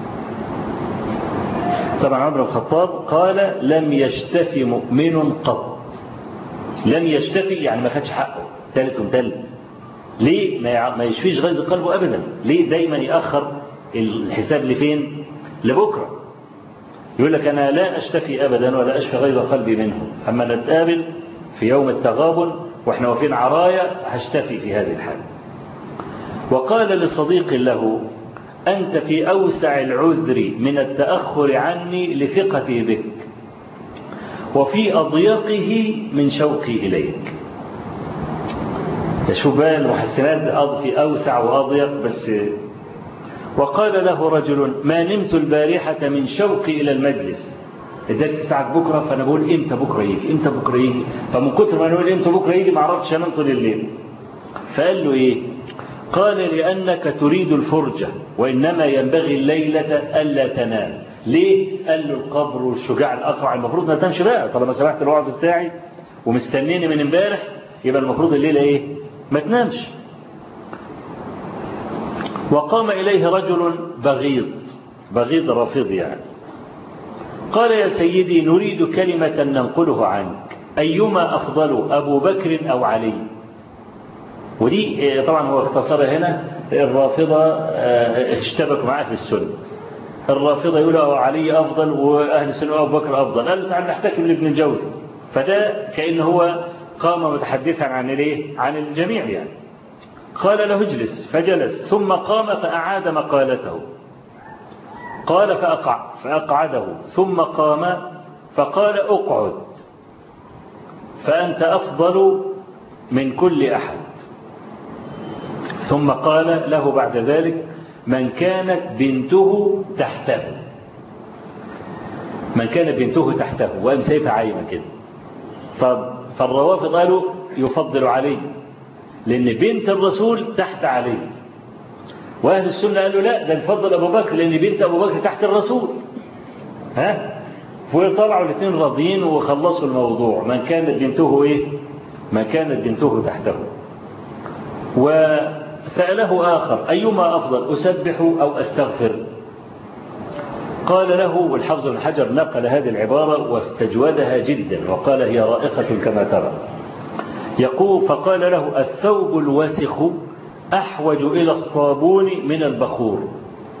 Speaker 2: طبعا عمر بن الخطاب قال لم يشتفي مؤمن قط لم يشتفي يعني ما خدش حقه تالت ومتلت ليه ما يشفيش غيظ قلبه ابدا ليه دايما ياخر الحساب لفين لبكره يقول لك انا لا اشتفي ابدا ولا اشفي غيظ قلبي منه اما نتقابل في يوم التغابن واحنا واقفين عرايا هشتفي في هذه الحاله وقال لصديق له أنت في أوسع العذر من التأخر عني لثقتي بك وفي أضيقه من شوقي إليك شوف بقى المحسنات في أوسع وأضيق بس وقال له رجل ما نمت البارحة من شوقي إلى المجلس الدرس بتاعك بكرة فأنا بقول إمتى بكرة يجي إمتى بكرة يجي فمن كتر ما نقول إمتى بكرة يجي ما عرفتش أنام طول الليل فقال له إيه قال لأنك تريد الفرجة وإنما ينبغي الليلة ألا تنام ليه؟ قال له القبر والشجاع الأقرع المفروض ما تنامش بقى طالما سمعت الوعظ بتاعي ومستنيني من امبارح يبقى المفروض الليلة إيه؟ ما تنامش وقام إليه رجل بغيض بغيض رافض يعني قال يا سيدي نريد كلمة ننقله عنك أيما أفضل أبو بكر أو علي ودي طبعا هو اختصرها هنا الرافضة اشتبكوا معاه في السنة الرافضة يقولوا علي أفضل وأهل السنة أبو بكر أفضل قالوا تعال نحتكم لابن الجوزي فده كأنه هو قام متحدثا عن الايه عن الجميع يعني قال له اجلس فجلس ثم قام فأعاد مقالته قال فأقع فأقعده ثم قام فقال اقعد فأنت أفضل من كل أحد ثم قال له بعد ذلك من كانت بنته تحته من كانت بنته تحته وقام سيفها عايمة كده طب فالروافض قالوا يفضل علي لأن بنت الرسول تحت علي وأهل السنة قالوا لا ده نفضل أبو بكر لأن بنت أبو بكر تحت الرسول ها فطلعوا الاثنين راضيين وخلصوا الموضوع من كانت بنته ايه من كانت بنته تحته وسأله آخر أيما أفضل أسبح أو أستغفر قال له والحفظ بن حجر نقل هذه العبارة واستجودها جدا وقال هي رائقة كما ترى يقول فقال له الثوب الوسخ أحوج إلى الصابون من البخور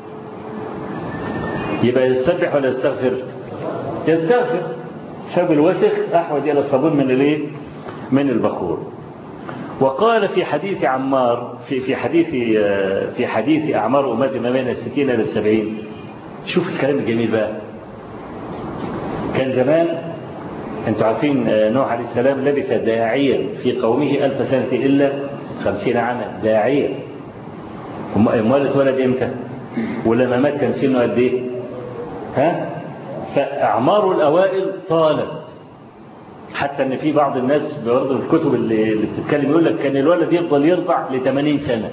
Speaker 2: يبقى يسبح ولا يستغفر يستغفر الثوب الوسخ أحوج إلى الصابون من الايه من البخور وقال في حديث عمار في في حديث في حديث أعمار أمتي ما بين الستين إلى السبعين شوف الكلام الجميل بقى كان زمان انتوا عارفين نوح عليه السلام لبث داعيا في قومه ألف سنة إلا خمسين عاما داعيا امال اتولد امتى ولما مات كان سنه قد ايه ها فاعمار الاوائل طالت حتى ان في بعض الناس برضه الكتب اللي, اللي بتتكلم يقول لك كان الولد يفضل يرضع ل 80 سنه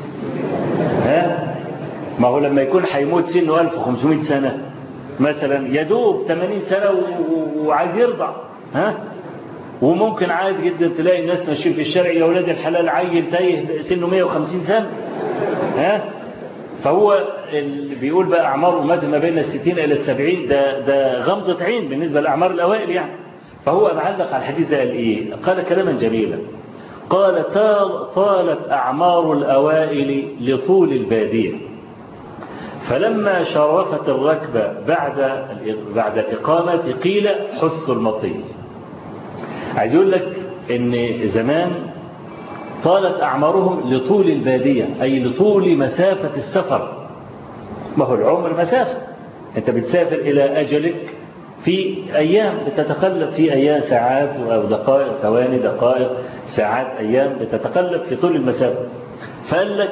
Speaker 2: ها ما هو لما يكون هيموت سنه 1500 سنه مثلا يدوب 80 سنه وعايز يرضع ها وممكن عادي جدا تلاقي الناس ماشيين في الشارع يا اولاد الحلال عيل تايه سنه 150 سنه ها فهو اللي بيقول بقى اعمار امته ما بين الستين الى السبعين ده ده غمضه عين بالنسبه لاعمار الاوائل يعني فهو معلق على الحديث ده قال ايه قال كلاما جميلا قال طالت اعمار الاوائل لطول الباديه فلما شرفت الركبه بعد بعد الاقامه قيل حث المطي عايز يقول لك ان زمان طالت اعمارهم لطول الباديه اي لطول مسافه السفر ما هو العمر مسافه انت بتسافر الى اجلك في أيام بتتقلب في أيام ساعات أو دقائق ثواني دقائق ساعات أيام بتتقلب في طول المسافة فقال لك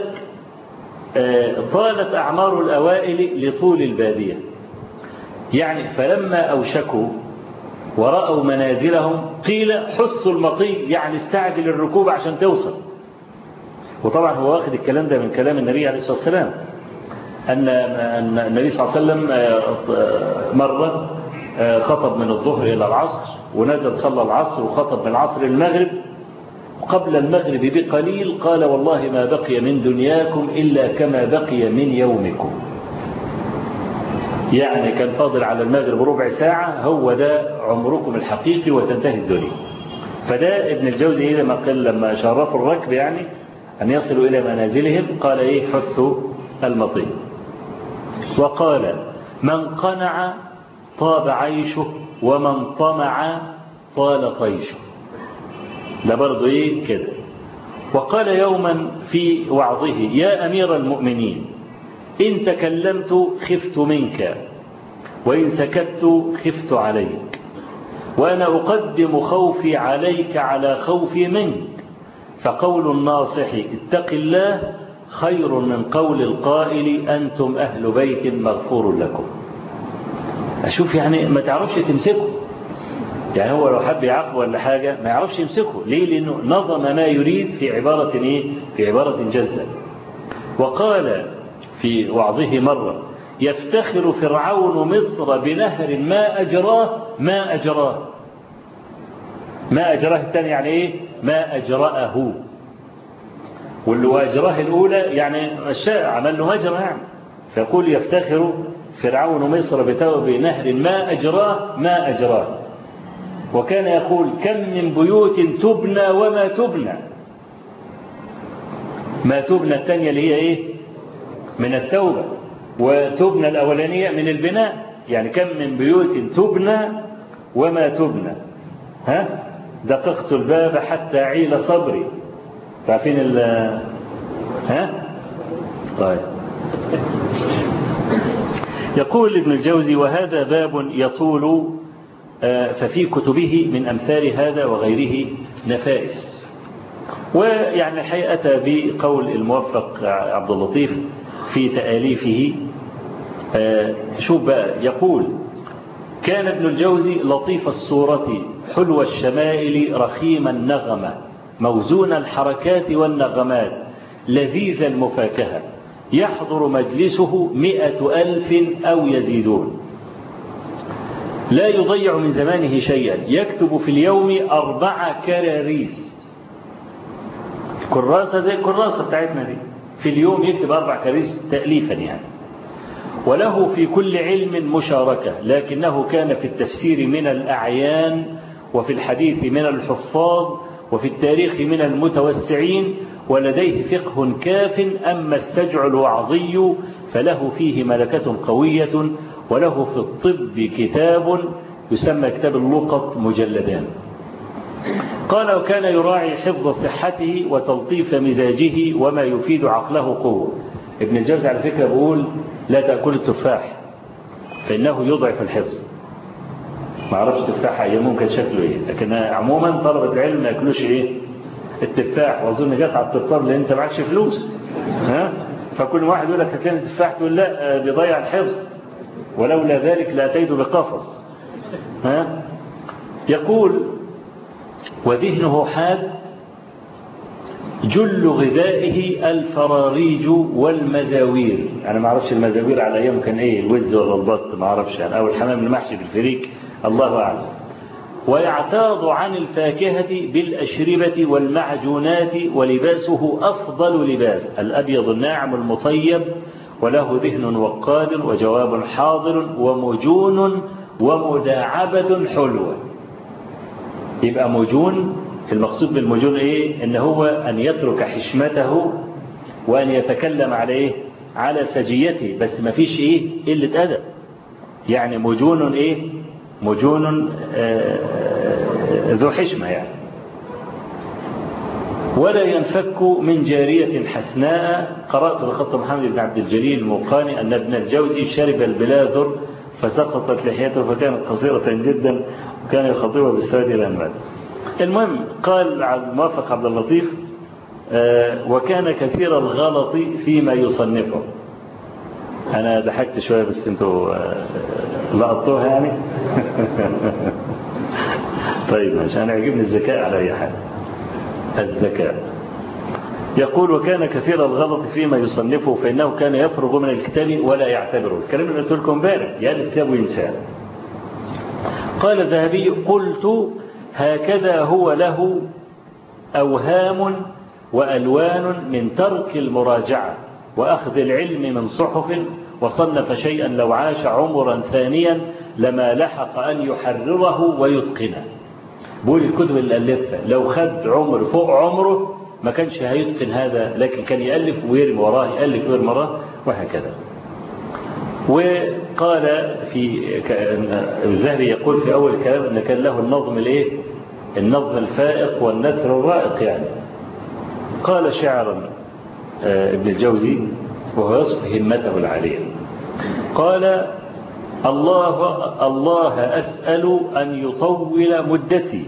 Speaker 2: طالت أعمار الأوائل لطول البادية يعني فلما أوشكوا ورأوا منازلهم قيل حسوا المطي يعني استعجل الركوب عشان توصل وطبعا هو واخد الكلام ده من كلام النبي عليه الصلاة والسلام أن النبي صلى الله عليه وسلم مرة خطب من الظهر إلى العصر ونزل صلى العصر وخطب من العصر المغرب قبل المغرب بقليل قال والله ما بقي من دنياكم إلا كما بقي من يومكم يعني كان فاضل على المغرب ربع ساعة هو ده عمركم الحقيقي وتنتهي الدنيا فده ابن الجوزي لما قال لما شرفوا الركب يعني أن يصلوا إلى منازلهم قال إيه حثوا المطي وقال من قنع طاب عيشه ومن طمع طال طيشه ده برضه ايه كده وقال يوما في وعظه يا أمير المؤمنين إن تكلمت خفت منك وإن سكت خفت عليك وأنا أقدم خوفي عليك على خوفي منك فقول الناصح اتق الله خير من قول القائل أنتم أهل بيت مغفور لكم أشوف يعني ما تعرفش تمسكه يعني هو لو حب يعاقبه ولا حاجة ما يعرفش يمسكه ليه لأنه نظم ما يريد في عبارة إيه في عبارة جزلة وقال في وعظه مرة يفتخر فرعون مصر بنهر ما أجراه ما أجراه ما أجراه الثاني يعني إيه ما أجرأه واللي أجراه الأولى يعني الشائع عمل له مجرى يعني فيقول يفتخر فرعون مصر بنهر ما أجراه ما أجراه وكان يقول كم من بيوت تبنى وما تبنى ما تبنى الثانية اللي هي إيه من التوبة وتبنى الأولانية من البناء يعني كم من بيوت تبنى وما تبنى ها دققت الباب حتى عيل صبري تعرفين ال ها طيب يقول ابن الجوزي وهذا باب يطول ففي كتبه من أمثال هذا وغيره نفائس ويعني الحقيقة أتى بقول الموفق عبد اللطيف في تآليفه شوف بقى يقول كان ابن الجوزي لطيف الصورة حلو الشمائل رخيم النغمة موزون الحركات والنغمات لذيذ المفاكهة يحضر مجلسه مئة ألف أو يزيدون لا يضيع من زمانه شيئا يكتب في اليوم أربع كراريس كراسة زي الكراسة بتاعتنا دي في اليوم يكتب أربع كراريس تأليفا يعني وله في كل علم مشاركة لكنه كان في التفسير من الأعيان وفي الحديث من الحفاظ وفي التاريخ من المتوسعين ولديه فقه كاف أما السجع الوعظي فله فيه ملكة قوية وله في الطب كتاب يسمى كتاب اللقط مجلدان قال وكان يراعي حفظ صحته وتلطيف مزاجه وما يفيد عقله قوة ابن الجوزي على فكرة بيقول لا تأكل التفاح فإنه يضعف الحفظ ما اعرفش تفاح ايام ممكن شكله ايه لكن عموما طلبة العلم ما ياكلوش ايه التفاح واظن جت على التفطار لان انت معكش فلوس ها فكل واحد يقول لك هات لنا تفاح تقول لا بيضيع الحفظ ولولا ذلك لاتيت بقفص ها يقول وذهنه حاد جل غذائه الفراريج والمزاوير انا ما اعرفش المزاوير على ايام كان ايه الوز ولا البط ما اعرفش يعني او الحمام المحشي بالفريك الله اعلم ويعتاض عن الفاكهة بالأشربة والمعجونات ولباسه أفضل لباس الأبيض الناعم المطيب وله ذهن وقاد وجواب حاضر ومجون ومداعبة حلوة يبقى مجون المقصود بالمجون ايه ان هو ان يترك حشمته وان يتكلم على ايه على سجيته بس ما فيش ايه قله ادب يعني مجون ايه مجون آه ذو حشمه يعني ولا ينفك من جارية حسناء قرأت بخط محمد بن عبد الجليل الموقاني أن ابن الجوزي شرب البلاذر فسقطت لحيته فكانت قصيرة جدا وكان يخاطبها بالسواد إلى أن مات المهم قال الموافق عبد اللطيف آه وكان كثير الغلط فيما يصنفه أنا ضحكت شوية بس أنتوا آه لقطوها يعني طيب عشان يعجبني الذكاء على أي حال الذكاء يقول وكان كثير الغلط فيما يصنفه فإنه كان يفرغ من الكتاب ولا يعتبره الكلام اللي قلت لكم امبارح يعني الكتاب وينساه قال الذهبي قلت هكذا هو له أوهام وألوان من ترك المراجعة وأخذ العلم من صحف وصنف شيئا لو عاش عمرا ثانيا لما لحق أن يحرره ويتقنه بقول الكتب اللي ألفها لو خد عمر فوق عمره ما كانش هيتقن هذا لكن كان يألف ويرمي وراه يألف ويرمي وراه وهكذا وقال في الذهبي يقول في أول الكلام أن كان له النظم الايه النظم الفائق والنثر الرائق يعني قال شعرا ابن الجوزي وهو يصف همته العالية قال الله الله أسأل أن يطول مدتي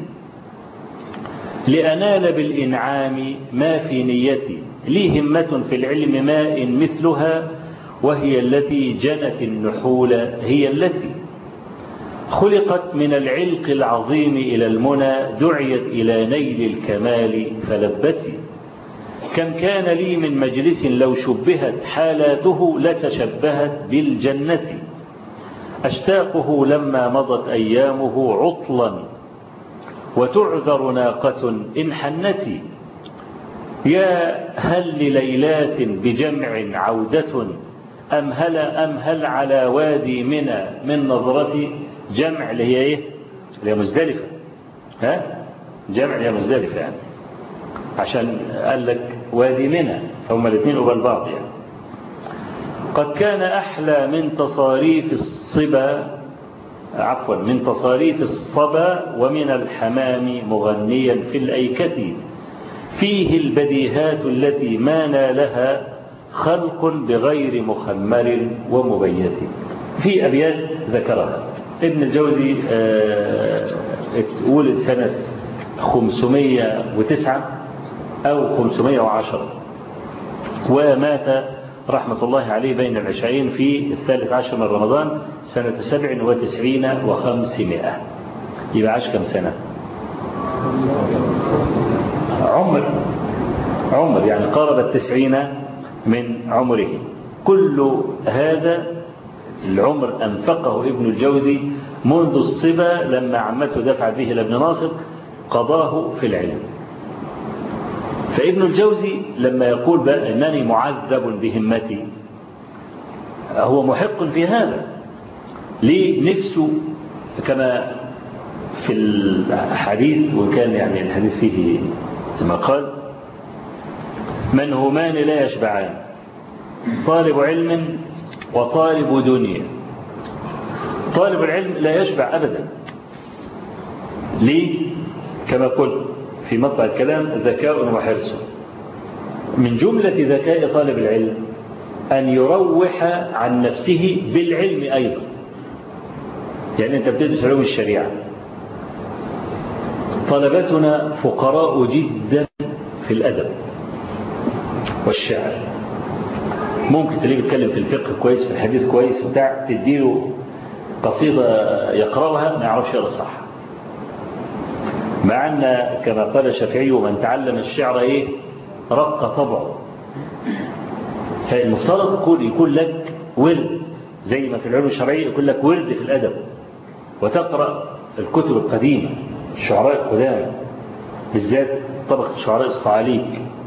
Speaker 2: لأنال بالإنعام ما في نيتي لي همة في العلم ماء مثلها وهي التي جنت النحول هي التي خلقت من العلق العظيم إلى المنى دعيت إلى نيل الكمال فلبتي كم كان لي من مجلس لو شبهت حالاته لتشبهت بالجنة أشتاقه لما مضت أيامه عطلا وتعذر ناقة إن حنتي يا هل لليلات بجمع عودة أم هل, أم هل على وادي منى من نظرتي جمع اللي هي إيه اللي هي مزدلفة ها جمع اللي هي مزدلفة يعني عشان قال لك وادي منى هما الاثنين قبل بعض يعني قد كان أحلى من تصاريف الصبا عفوا من تصاريف الصبا ومن الحمام مغنيا في الأيكة فيه البديهات التي ما نالها خلق بغير مخمر ومبيت في أبيات ذكرها ابن الجوزي ولد سنة 509 أو 510 ومات رحمة الله عليه بين العشرين في الثالث عشر من رمضان سنة سبع وتسعين وخمسمائة يبقى عاش كم سنة عمر عمر يعني قارب التسعين من عمره كل هذا العمر أنفقه ابن الجوزي منذ الصبا لما عمته دفعت به لابن ناصر قضاه في العلم فابن الجوزي لما يقول بقى أنني معذب بهمتي هو محق في هذا ليه نفسه كما في الحديث وكان يعني الحديث فيه مقال من همان لا يشبعان طالب علم وطالب دنيا طالب العلم لا يشبع أبدا ليه كما قلت في مطلع الكلام ذكاء وحرص من جملة ذكاء طالب العلم أن يروح عن نفسه بالعلم أيضا يعني أنت بتدرس علوم الشريعة طلبتنا فقراء جدا في الأدب والشعر ممكن تلاقيه بيتكلم في الفقه كويس في الحديث كويس وبتاع تديله قصيدة يقرأها ما يعرفش يقرأ صح مع أن كما قال الشافعي من تعلم الشعر إيه رق طبعه فالمفترض يكون يكون لك ورد زي ما في العلوم الشرعية يكون لك ورد في الأدب وتقرأ الكتب القديمة الشعراء القدامى بالذات طبقة شعراء الصعاليك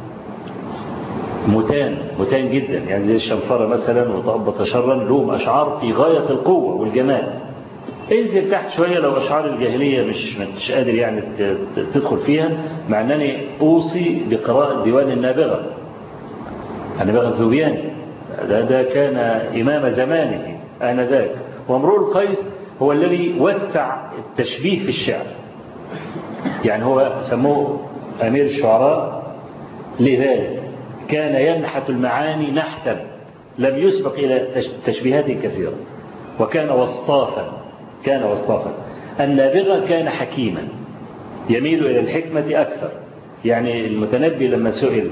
Speaker 2: متان متان جدا يعني زي الشنفرة مثلا وطأبط شرا لهم أشعار في غاية القوة والجمال انزل تحت شوية لو أشعار الجاهلية مش مش قادر يعني تدخل فيها مع أنني أوصي بقراءة ديوان النابغة النابغة الزوبياني ده, ده كان إمام زمانه آنذاك وامرؤ القيس هو الذي وسع التشبيه في الشعر يعني هو سموه أمير الشعراء لذلك كان ينحت المعاني نحتا لم يسبق إلى تشبيهات كثيرة وكان وصافا كان وصافا النابغة كان حكيما يميل إلى الحكمة أكثر يعني المتنبي لما سئل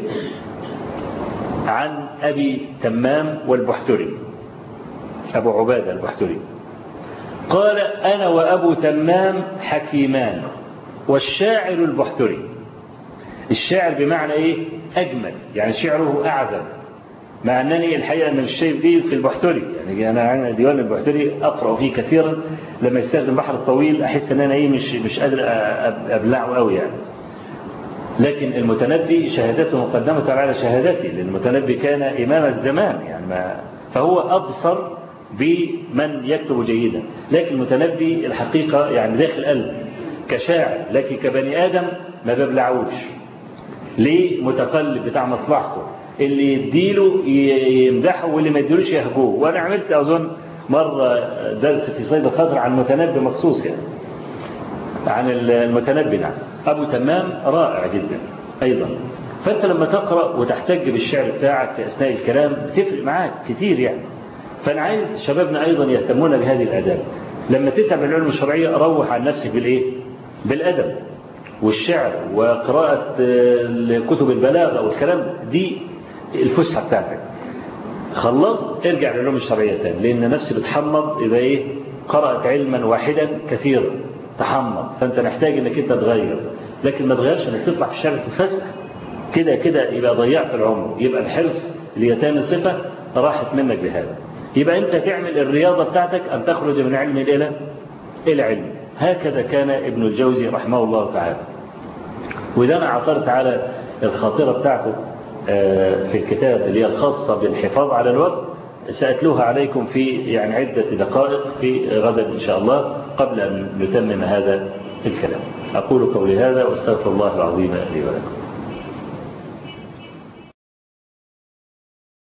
Speaker 2: عن أبي تمام والبحتري أبو عبادة البحتري قال أنا وأبو تمام حكيمان والشاعر البحتري الشاعر بمعنى إيه أجمل يعني شعره أعذب مع أنني الحقيقة أنا مش شايف دي في البحتري يعني أنا عن ديوان البحتري أقرأ فيه كثيرا لما يستخدم البحر الطويل أحس أن أنا إيه مش مش قادر أبلعه قوي يعني لكن المتنبي شهادته مقدمة على شهادتي لأن المتنبي كان إمام الزمان يعني ما فهو أبصر بمن يكتب جيدا لكن المتنبي الحقيقة يعني داخل قلب كشاعر لكن كبني آدم ما ببلعوش ليه متقلب بتاع مصلحته اللي يديله يمدحه واللي ما يديلوش يهجوه وانا عملت اظن مرة درس في صيد الخضر عن متنبي مخصوص يعني عن المتنبي نعم ابو تمام رائع جدا ايضا فانت لما تقرأ وتحتج بالشعر بتاعك في اثناء الكلام بتفرق معاك كتير يعني فانا عايز شبابنا ايضا يهتمون بهذه الاداب لما تتعب العلوم الشرعية روح عن نفسك بالايه بالادب والشعر وقراءة كتب البلاغة والكلام دي الفسحة بتاعتك خلصت ارجع للعلوم الشرعية تاني لأن نفسي بتحمض إذا إيه قرأت علما واحدا كثيرا تحمض فأنت محتاج إنك أنت تغير لكن ما تغيرش إنك تطلع في الشارع تتفسح كده كده يبقى ضيعت العمر يبقى الحرص ليتام صفة راحت منك بهذا يبقى أنت تعمل الرياضة بتاعتك أن تخرج من علم إلى إلى علم هكذا كان ابن الجوزي رحمه الله تعالى وإذا أنا عثرت على الخاطرة بتاعته في الكتاب اللي هي الخاصة بالحفاظ على الوقت سأتلوها عليكم في يعني عدة دقائق في غدا إن شاء الله قبل أن نتمم هذا الكلام أقول قولي هذا واستغفر الله العظيم لي ولكم